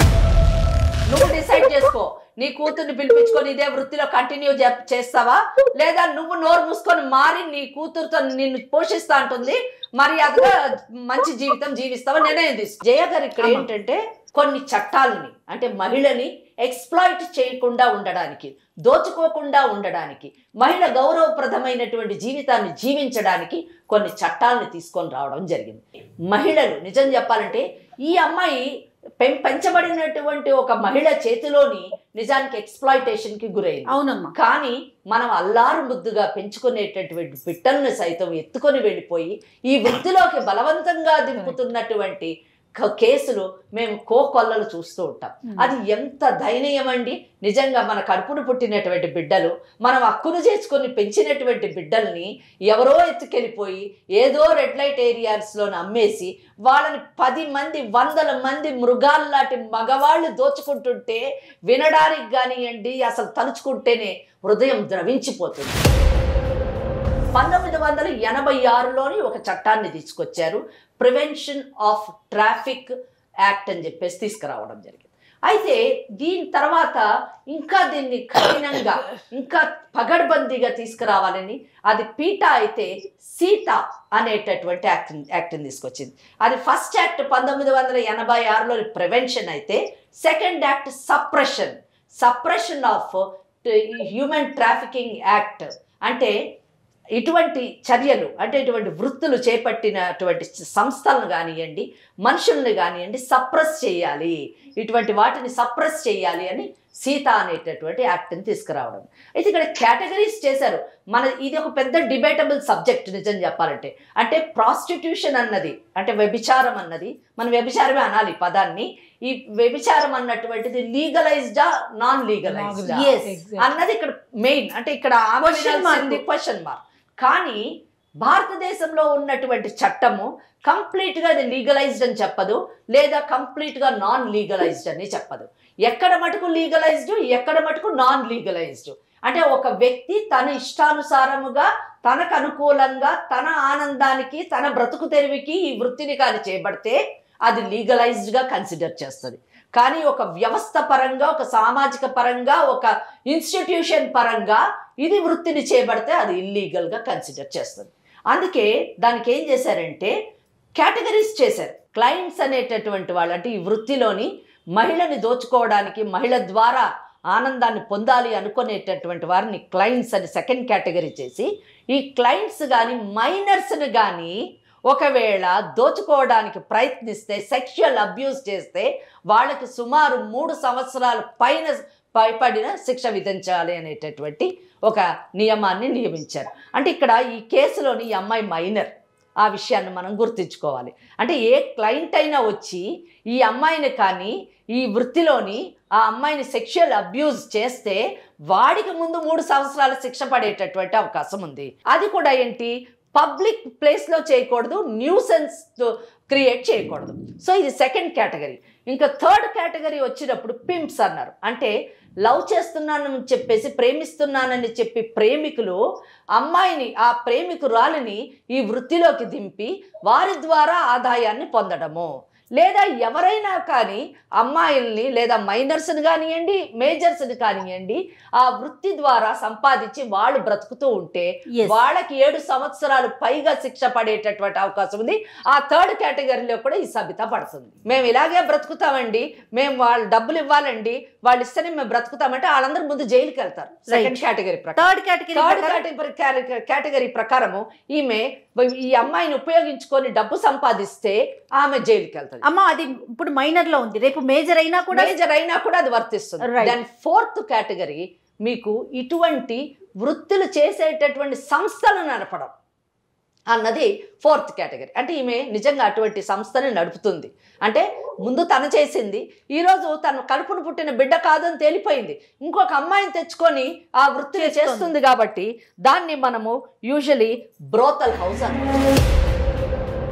నువ్వు డిసైడ్ చేసుకో నీ కూతుర్ని పిలిపించుకొని ఇదే వృత్తిలో కంటిన్యూ చేస్తావా లేదా నువ్వు నోరు మూసుకొని మారి నీ కూతురుతో నిన్ను పోషిస్తా అంటుంది మర్యాదగా మంచి జీవితం జీవిస్తావా నిర్ణయం తీసుకో జయ గారు ఇక్కడ ఏంటంటే కొన్ని చట్టాలని అంటే మహిళని ఎక్స్ప్లాయిట్ చేయకుండా ఉండడానికి దోచుకోకుండా ఉండడానికి మహిళ గౌరవప్రదమైనటువంటి జీవితాన్ని జీవించడానికి కొన్ని చట్టాలను తీసుకొని రావడం జరిగింది మహిళలు నిజం చెప్పాలంటే ఈ అమ్మాయి పెం పెంచబడినటువంటి ఒక మహిళ చేతిలోని నిజానికి exploitation కి గురైంది అవునమ్మా కానీ మనం అల్లారు ముద్దుగా పెంచుకునేటటువంటి బిడ్డల్ని సైతం ఎత్తుకొని వెళ్ళిపోయి ఈ వృత్తిలోకి బలవంతంగా దింపుతున్నటువంటి క- కేసులు మేము కోకొల్లలు చూస్తూ ఉంటాం అది ఎంత దయనీయం అండి నిజంగా మన కడుపును పుట్టినటువంటి బిడ్డలు మనం హక్కును చేసుకొని పెంచినటువంటి బిడ్డల్ని ఎవరో ఎత్తుకెళ్ళిపోయి ఏదో రెడ్ లైట్ ఏరియాస్లో అమ్మేసి వాళ్ళని పది మంది వందల మంది మృగాల్లాంటి మగవాళ్ళు దోచుకుంటుంటే వినడానికి కానివ్వండి అసలు తలుచుకుంటేనే హృదయం ద్రవించిపోతుంది పంతొమ్మిది వందల ఎనభై ఆరులోని ఒక చట్టాన్ని తీసుకొచ్చారు ప్రివెన్షన్ ఆఫ్ ట్రాఫిక్ యాక్ట్ అని చెప్పేసి తీసుకురావడం జరిగింది అయితే దీని తర్వాత ఇంకా దీన్ని కఠినంగా ఇంకా పగడ్బందీగా తీసుకురావాలని అది పీట అయితే సీత అనేటటువంటి యాక్ట్ యాక్ట్ని తీసుకొచ్చింది అది ఫస్ట్ యాక్ట్ పంతొమ్మిది వందల ఎనభై ఆరులోని ప్రివెన్షన్ అయితే second act suppression suppression of human trafficking act అంటే ఇటువంటి చర్యలు అంటే ఇటువంటి వృత్తులు చేపట్టినటువంటి సంస్థలను కానివ్వండి మనుషుల్ని కానివ్వండి సప్రెస్ చేయాలి ఇటువంటి వాటిని సప్రెస్ చేయాలి అని సీత అనేటటువంటి యాక్ట్ని తీసుకురావడం అయితే ఇక్కడ కేటగిరీస్ చేశారు మన ఇది ఒక పెద్ద డిబేటబుల్ సబ్జెక్ట్ నిజం చెప్పాలంటే అంటే ప్రాస్టిట్యూషన్ అన్నది అంటే వ్యభిచారం అన్నది మన వ్యభిచారమే అనాలి ఈ పదాన్ని ఈ వ్యభిచారం అన్నటువంటిది లీగలైజ్డా నాన్ లీగలైజ్డా Yes. అన్నది ఇక్కడ మెయిన్ అంటే ఇక్కడ Question mark. క్వశ్చన్ మార్క్ కానీ భారతదేశంలో ఉన్నటువంటి చట్టము కంప్లీట్ గా అది లీగలైజ్డ్ అని చెప్పదు లేదా కంప్లీట్ గా నాన్ లీగలైజ్డ్ అని చెప్పదు ఎక్కడ మటుకు లీగలైజ్డ్ ఎక్కడ మటుకు నాన్ లీగలైజ్డ్ అంటే ఒక వ్యక్తి తన ఇష్టానుసారముగా తనకు అనుకూలంగా తన ఆనందానికి తన బ్రతుకు తెరివికి ఈ వృత్తిని కానీ చేపడితే అది లీగలైజ్డ్ గా కన్సిడర్ చేస్తుంది కానీ ఒక వ్యవస్థ పరంగా ఒక సామాజిక పరంగా ఒక ఇన్స్టిట్యూషన్ పరంగా ఇది వృత్తిని చేపడితే అది ఇల్లీగల్ గా కన్సిడర్ చేస్తుంది అందుకే దానికి ఏం చేశారంటే కేటగిరీస్ చేశారు క్లయింట్స్ అనేటటువంటి వాళ్ళు అంటే ఈ వృత్తిలోని మహిళని దోచుకోవడానికి మహిళ ద్వారా ఆనందాన్ని పొందాలి అనుకునేటటువంటి వారిని క్లయింట్స్ అని సెకండ్ కేటగిరీ చేసి ఈ క్లయింట్స్ కానీ మైనర్స్ని కానీ ఒకవేళ దోచుకోవడానికి ప్రయత్నిస్తే సెక్షువల్ అబ్యూస్ చేస్తే వాళ్ళకి సుమారు మూడు సంవత్సరాల పైన పైపడిన శిక్ష విధించాలి అనేటటువంటి ఒక నియమాన్ని నియమించారు అంటే ఇక్కడ ఈ కేసులోని ఈ అమ్మాయి మైనర్ ఆ విషయాన్ని మనం గుర్తుంచుకోవాలి అంటే ఏ క్లయింట్ అయినా వచ్చి ఈ అమ్మాయిని కానీ ఈ వృత్తిలోని ఆ అమ్మాయిని సెక్షువల్ అబ్యూజ్ చేస్తే వాడికి ముందు మూడు సంవత్సరాల శిక్ష పడేటటువంటి అవకాశం ఉంది అది కూడా ఏంటి పబ్లిక్ ప్లేస్లో చేయకూడదు న్యూసెన్స్ క్రియేట్ చేయకూడదు సో ఇది సెకండ్ కేటగిరీ ఇంకా థర్డ్ కేటగిరీ వచ్చినప్పుడు పింప్స్ అన్నారు అంటే లవ్ చేస్తున్నానని చెప్పేసి ప్రేమిస్తున్నానని చెప్పి ప్రేమికులు అమ్మాయిని ఆ ప్రేమికురాలిని ఈ వృత్తిలోకి దింపి వారి ద్వారా ఆదాయాన్ని పొందడము లేదా ఎవరైనా కానీ అమ్మాయిల్ని లేదా మైనర్స్ని కానివ్వండి మేజర్స్ని కానివ్వండి ఆ వృత్తి ద్వారా సంపాదించి వాళ్ళు బ్రతుకుతూ ఉంటే Yes. వాళ్ళకి ఏడు సంవత్సరాలు పైగా శిక్ష పడేటటువంటి అవకాశం ఉంది ఆ థర్డ్ కేటగిరీలో కూడా ఈ సబిత పడుతుంది మేము ఇలాగే బ్రతుకుతామండి మేము వాళ్ళు డబ్బులు ఇవ్వాలండి వాళ్ళు ఇస్తేనే మేము బ్రతుకుతామంటే వాళ్ళందరూ ముందు జైలుకి వెళ్తారు సెకండ్ కేటగిరీ ప్రకారం third category third category category- category ప్రకారము ఈమె ఈ అమ్మాయిని ఉపయోగించుకొని డబ్బు సంపాదిస్తే ఆమె జైలుకి వెళ్తుంది అమ్మ అది ఇప్పుడు మైనర్ లో ఉంది రేపు మేజర్ అయినా కూడా మేజర్ అయినా కూడా అది వర్తిస్తుంది Right. దాని ఫోర్త్ కేటగిరీ మీకు ఇటువంటి వృత్తులు చేసేటటువంటి సంస్థలు నడపడం అన్నది ఫోర్త్ కేటగిరీ అంటే ఈమె నిజంగా అటువంటి సంస్థని నడుపుతుంది అంటే ముందు తను చేసింది ఈరోజు తను కడుపును పుట్టిన బిడ్డ కాదని తేలిపోయింది ఇంకొక అమ్మాయిని తెచ్చుకొని ఆ వృత్తిని చేస్తుంది కాబట్టి దాన్ని మనము యూజువలీ బ్రోతల్ హౌస్ అంటాం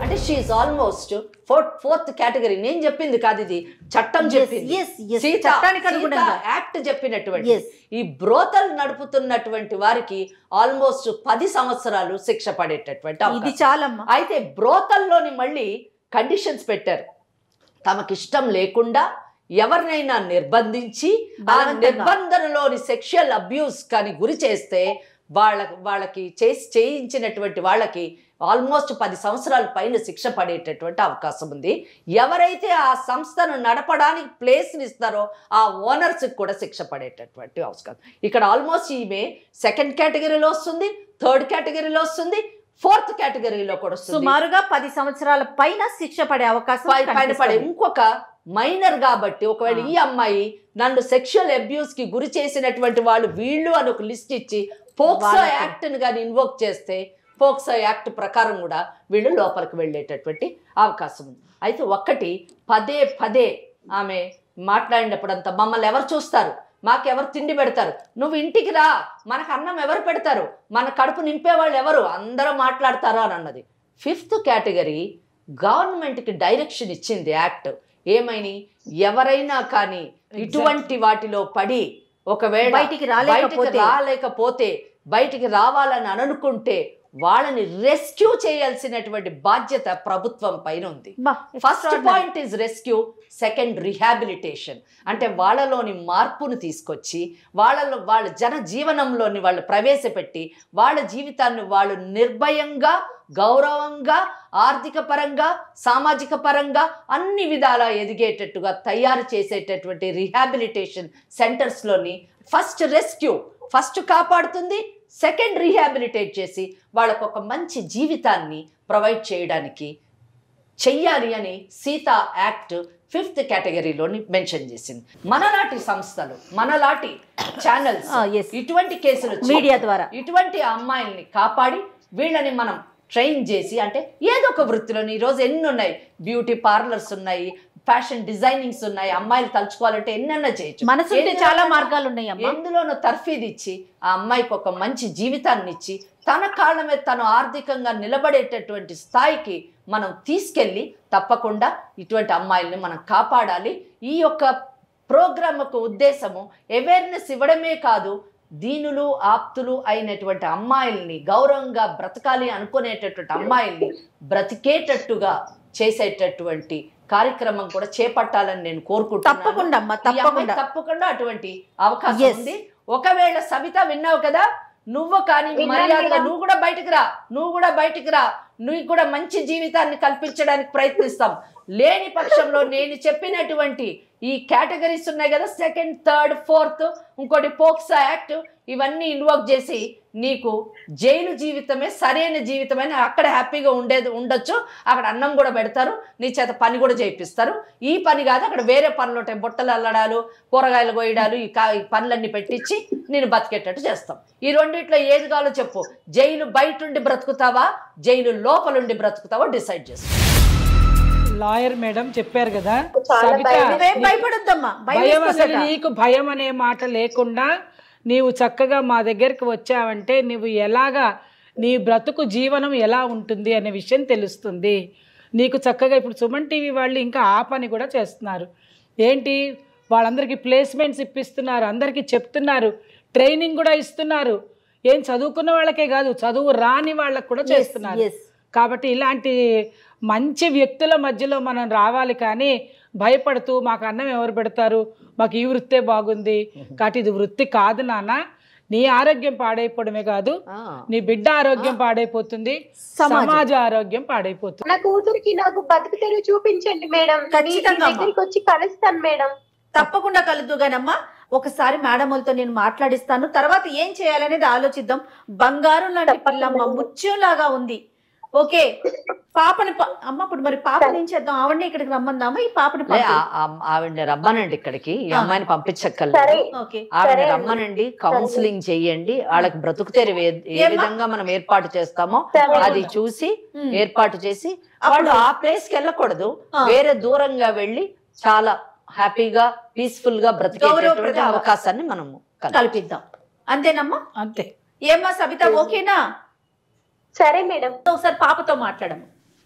అంటే she almost fourth fourth category నేను చెప్పింది కాదు ఇది చట్టం చెప్పింది yes, yes. సీత- చట్టానికి సీత అనుగుణంగా. యాక్ట్ చెప్పినటువంటి Yes. ఈ బ్రోతలు నడుపుతున్నటువంటి వారికి ఆల్మోస్ట్ పది సంవత్సరాలు శిక్ష పడేటటువంటి ఇది అవకాశం. చాలమ్మా అయితే బ్రోతల్లోని మళ్ళీ కండిషన్స్ పెట్టారు తమకిష్టం లేకుండా ఎవరినైనా నిర్బంధించి ఆ బలవంతంగా. నిర్బంధనలోని సెక్షువల్ అబ్యూస్ కానీ గురి చేస్తే వాళ్ళ వాళ్ళకి చేసి చేయించినటువంటి వాళ్ళకి ఆల్మోస్ట్ పది సంవత్సరాల పైన శిక్ష పడేటటువంటి అవకాశం ఉంది ఎవరైతే ఆ సంస్థను నడపడానికి ప్లేస్ని ఇస్తారో ఆ ఓనర్స్కి కూడా శిక్ష పడేటటువంటి అవకాశం ఇక్కడ ఆల్మోస్ట్ ఈమె సెకండ్ కేటగిరీలో వస్తుంది థర్డ్ కేటగిరీలో వస్తుంది ఫోర్త్ కేటగిరీలో కూడా వస్తుంది సుమారుగా పది సంవత్సరాల పైన శిక్ష పడే అవకాశం పై- పైన పడే కనిపిస్తుంది. ఇంకొక మైనర్ కాబట్టి ఒకవేళ ఈ అమ్మాయి నన్ను సెక్షువల్ అబ్యూస్ కి గురి చేసినటువంటి వాళ్ళు వీళ్ళు అని ఒక లిస్ట్ ఇచ్చి పోక్సో వాళ్ళకి. యాక్ట్ ని కానీ ఇన్వోక్ చేస్తే పోక్సో యాక్ట్ ప్రకారం కూడా వీళ్ళు లోపలికి వెళ్ళేటటువంటి అవకాశం ఉంది అయితే ఒక్కటి పదే పదే ఆమె మాట్లాడినప్పుడంతా మమ్మల్ని ఎవరు చూస్తారు మాకెవరు తిండి పెడతారు నువ్వు ఇంటికి రా మనకు అన్నం ఎవరు పెడతారు మన కడుపు నింపేవాళ్ళు ఎవరు అందరూ మాట్లాడతారు అని అన్నది ఫిఫ్త్ కేటగిరీ గవర్నమెంట్కి డైరెక్షన్ ఇచ్చింది యాక్ట్ ఏమైని ఎవరైనా కానీ ఇటువంటి వాటిలో పడి ఒకవేళ బయటికి రాలేకపోతే. బయటికి రాలేకపోతే బయటికి రావాలని అనుకుంటే వాళ్ళని రెస్క్యూ చేయాల్సినటువంటి బాధ్యత ప్రభుత్వం పైన ఉంది బా, first extraordinary. Point is rescue second rehabilitation అంటే వాళ్ళలోని మార్పును తీసుకొచ్చి వాళ్ళలో వాళ్ళ జన జీవనంలోని వాళ్ళు ప్రవేశపెట్టి వాళ్ళ జీవితాన్ని వాళ్ళు నిర్భయంగా గౌరవంగా ఆర్థిక పరంగా సామాజిక పరంగా అన్ని విధాలా ఎదిగేటట్టుగా తయారు చేసేటటువంటి రిహాబిలిటేషన్ సెంటర్స్లోని ఫస్ట్ రెస్క్యూ ఫస్ట్ కాపాడుతుంది సెకండ్ రీహాబిలిటేట్ చేసి వాళ్ళకు ఒక మంచి జీవితాన్ని ప్రొవైడ్ చేయడానికి చెయ్యాలి అని సీతా యాక్ట్ ఫిఫ్త్ కేటగిరీలోని మెన్షన్ చేసింది మనలాంటి సంస్థలు మనలాంటి ఛానల్స్ Ah, yes. ఇటువంటి కేసులు వచ్చి మీడియా ద్వారా. ఇటువంటి అమ్మాయిల్ని కాపాడి వీళ్ళని మనం ట్రైన్ చేసి అంటే ఏదో ఒక వృత్తిలోని ఈరోజు ఎన్ని ఉన్నాయి బ్యూటీ పార్లర్స్ ఉన్నాయి ఫ్యాషన్ డిజైనింగ్స్ ఉన్నాయి అమ్మాయిలు తలుచుకోవాలంటే ఎన్నెన్న చేయొచ్చు మనసుంటే ఎందులోనైనా- చాలా మార్గాలు ఉన్నాయి అమ్మా ఎందులోనూ తర్ఫీదు ఇచ్చి ఆ అమ్మాయికి ఒక మంచి జీవితాన్ని ఇచ్చి తన కాళ్ళ మీద తను ఆర్థికంగా నిలబడేటటువంటి స్థాయికి మనం తీసుకెళ్ళి తప్పకుండా ఇటువంటి అమ్మాయిల్ని మనం కాపాడాలి ఈ యొక్క ప్రోగ్రామ్ యొక్క ఉద్దేశము అవేర్నెస్ ఇవ్వడమే కాదు దీనులు ఆప్తులు అయినటువంటి అమ్మాయిల్ని గౌరవంగా బ్రతకాలి అనుకునేటటువంటి అమ్మాయిల్ని బ్రతికేటట్టుగా చేసేటటువంటి కార్యక్రమం కూడా చేపట్టాలని నేను కోరుకుంటున్నాను తప్పకుండా అమ్మా, ఈ అమ్మాయి తప్పకుండా. తప్పకుండా అటువంటి అవకాశం Yes. ఉంది ఒకవేళ సవిత విన్నావు కదా నువ్వు కానీ విన్నాను మర్యాదగా మేడం. నువ్వు కూడా బయటికి రా నువ్వు కూడా బయటికి రా నువ్వు కూడా మంచి జీవితాన్ని కల్పించడానికి ప్రయత్నిస్తాం లేని పక్షంలో నేను చెప్పినటువంటి ఈ కేటగిరీస్ ఉన్నాయి కదా సెకండ్ థర్డ్ ఫోర్త్ ఇంకోటి పోక్సా యాక్ట్ ఇవన్నీ ఇన్వాల్వ్ చేసి నీకు జైలు జీవితమే సరైన జీవితమే అక్కడ హ్యాపీగా ఉండేది ఉండొచ్చు అక్కడ అన్నం కూడా పెడతారు నీ చేత పని కూడా చేయిస్తారు ఈ పని కాదు అక్కడ వేరే పనులు ఉంటాయి బుట్టలు అల్లడాలు కూరగాయలు కోయడాలు ఈ కా- ఈ పనులన్నీ పెట్టించి నేను బతికేటట్టు చేస్తాం ఈ రెండిట్లో ఏది కావాలో చెప్పు జైలు బయట ఉండి బ్రతుకుతావా జైలు లోపలుండి బ్రతుకుతావా డిసైడ్ చేసుకో లాయర్ మేడం చెప్పారు కదా చాలా సవిత, భయం. నువ్వేం భయపడొద్దమ్మా భయం భయం అసలు వేస్తుందట. నీకు భయం అనే మాట లేకుండా నీవు చక్కగా మా దగ్గరికి వచ్చావంటే నువ్వు ఎలాగా నీ బ్రతుకు జీవనం ఎలా ఉంటుంది అనే విషయం తెలుస్తుంది నీకు చక్కగా ఇప్పుడు సుమన్ టీవీ వాళ్ళు ఇంకా ఆ పని కూడా చేస్తున్నారు ఏంటి వాళ్ళందరికీ ప్లేస్మెంట్స్ ఇప్పిస్తున్నారు అందరికీ చెప్తున్నారు ట్రైనింగ్ కూడా ఇస్తున్నారు ఏం చదువుకున్న వాళ్ళకే కాదు చదువు రాని వాళ్ళకు కూడా చేస్తున్నారు yes. కాబట్టి ఇలాంటి మంచి వ్యక్తుల మధ్యలో మనం రావాలి కానీ భయపడుతూ మాకు అన్నం ఎవరు పెడతారు మాకు ఈ వృత్తే బాగుంది కాబట్టి ఇది వృత్తి కాదు నాన్న నీ ఆరోగ్యం పాడైపోవడమే కాదు ఆ. నీ బిడ్డ ఆరోగ్యం పాడైపోతుంది సమాజం. సమాజ ఆరోగ్యం పాడైపోతుంది నా కూతురికి నాకు బతుకు తెరువు చూపించండి మేడం మీ- మీ ఖచ్చితంగా అమ్మా. దగ్గరికి వచ్చి కలుస్తాను మేడం తప్పకుండా కలుద్దుగానమ్మా ఒకసారి మేడం వాళ్ళతో నేను మాట్లాడిస్తాను తర్వాత ఏం చేయాలనేది ఆలోచిద్దాం బంగారం లాంటి పిల్లమ్మ ముత్యంలాగా ఉంది ఓకే పాపని ప- అమ్మ ఇప్పుడు మరి పాపని ఏం చేద్దాం ఆవిడని ఇక్కడికి రమ్మందామా ఈ పాపని లే, పంపి- ఆ- ఆ- ఆవిడని రమ్మనండి ఇక్కడికి ఈ ఆ. అమ్మాయిని సరే పంపించక్కర్లేదు ఓకే ఆవిడ సరే అమ్మా. రమ్మనండి కౌన్సిలింగ్ చెయ్యండి వాళ్ళకి బ్రతుకు తెరువు ఏ- ఏ ఏమ్మా? విధంగా మనం ఏర్పాటు చేస్తామో సరే. అది చూసి ఉమ్. ఏర్పాటు చేసి అప్పుడు- వాళ్ళు ఆ ప్లేస్ కి వెళ్ళకూడదు ఆ. వేరే దూరంగా వెళ్ళి చాలా హ్యాపీగా పీస్ఫుల్ గా బ్రతికేటటువంటి గౌరవప్రదంగా. అవకాశాన్ని మనము కల్పిస్తాం. కల్పిద్దాం అంతేనమ్మా అంతే ఏమ్మా సబిత ఓకేనా సరే మేడం ఒకసారి పాపతో మాట్లాడము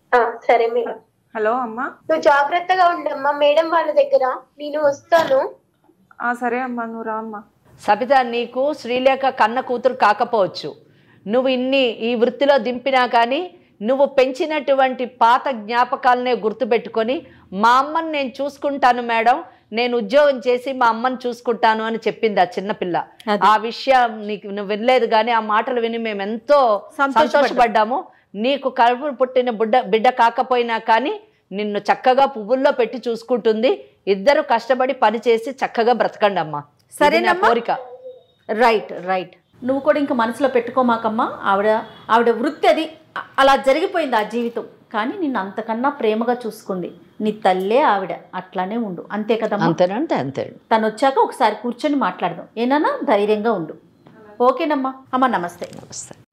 ఆ, సరే మేడం హలో అమ్మా నువ్వు జాగ్రత్తగా ఉండమ్మా మేడం వాళ్ళ దగ్గర నేను వస్తాను ఆ సరే అమ్మా నువ్వు రా అమ్మా సబిత నీకు శ్రీలేఖ కన్న కూతురు కాకపోవచ్చు నువ్వు ఇన్ని ఈ వృత్తిలో దింపినా కానీ నువ్వు పెంచినటువంటి పాత జ్ఞాపకాలనే గుర్తుపెట్టుకొని మా అమ్మని నేను చూసుకుంటాను మేడం నేను ఉద్యోగం చేసి మా అమ్మని చూసుకుంటాను అని చెప్పింది ఆ చిన్నపిల్ల ఆ విషయం నీకు నువ్వు వినలేదు కానీ ఆ మాటలు విని మేము ఎంతో సంతోషపడ్డాము నీకు కడుపు పుట్టిన బిడ్డ బిడ్డ కాకపోయినా కానీ నిన్ను చక్కగా పువ్వుల్లో పెట్టి చూసుకుంటుంది ఇద్దరు కష్టపడి పని చేసి చక్కగా బ్రతకండి అమ్మా ఇది నా సరేనమ్మా? కోరిక రైట్ రైట్ నువ్వు కూడా ఇంకా మనసులో పెట్టుకోమాకమ్మా ఆవిడ ఆవిడ వృత్తి అది అ- అలా జరిగిపోయింది ఆ జీవితం కానీ నిన్ను అంతకన్నా ప్రేమగా చూసుకుంది నీ తల్లే ఆవిడ అట్లానే ఉండు అంతే కదమ్మా అంతేనంటే అంతే తను వచ్చాక ఒకసారి కూర్చొని మాట్లాడదాం ఏనన్నా ధైర్యంగా ఉండు ఓకేనమ్మా అమ్మ నమస్తే నమస్తే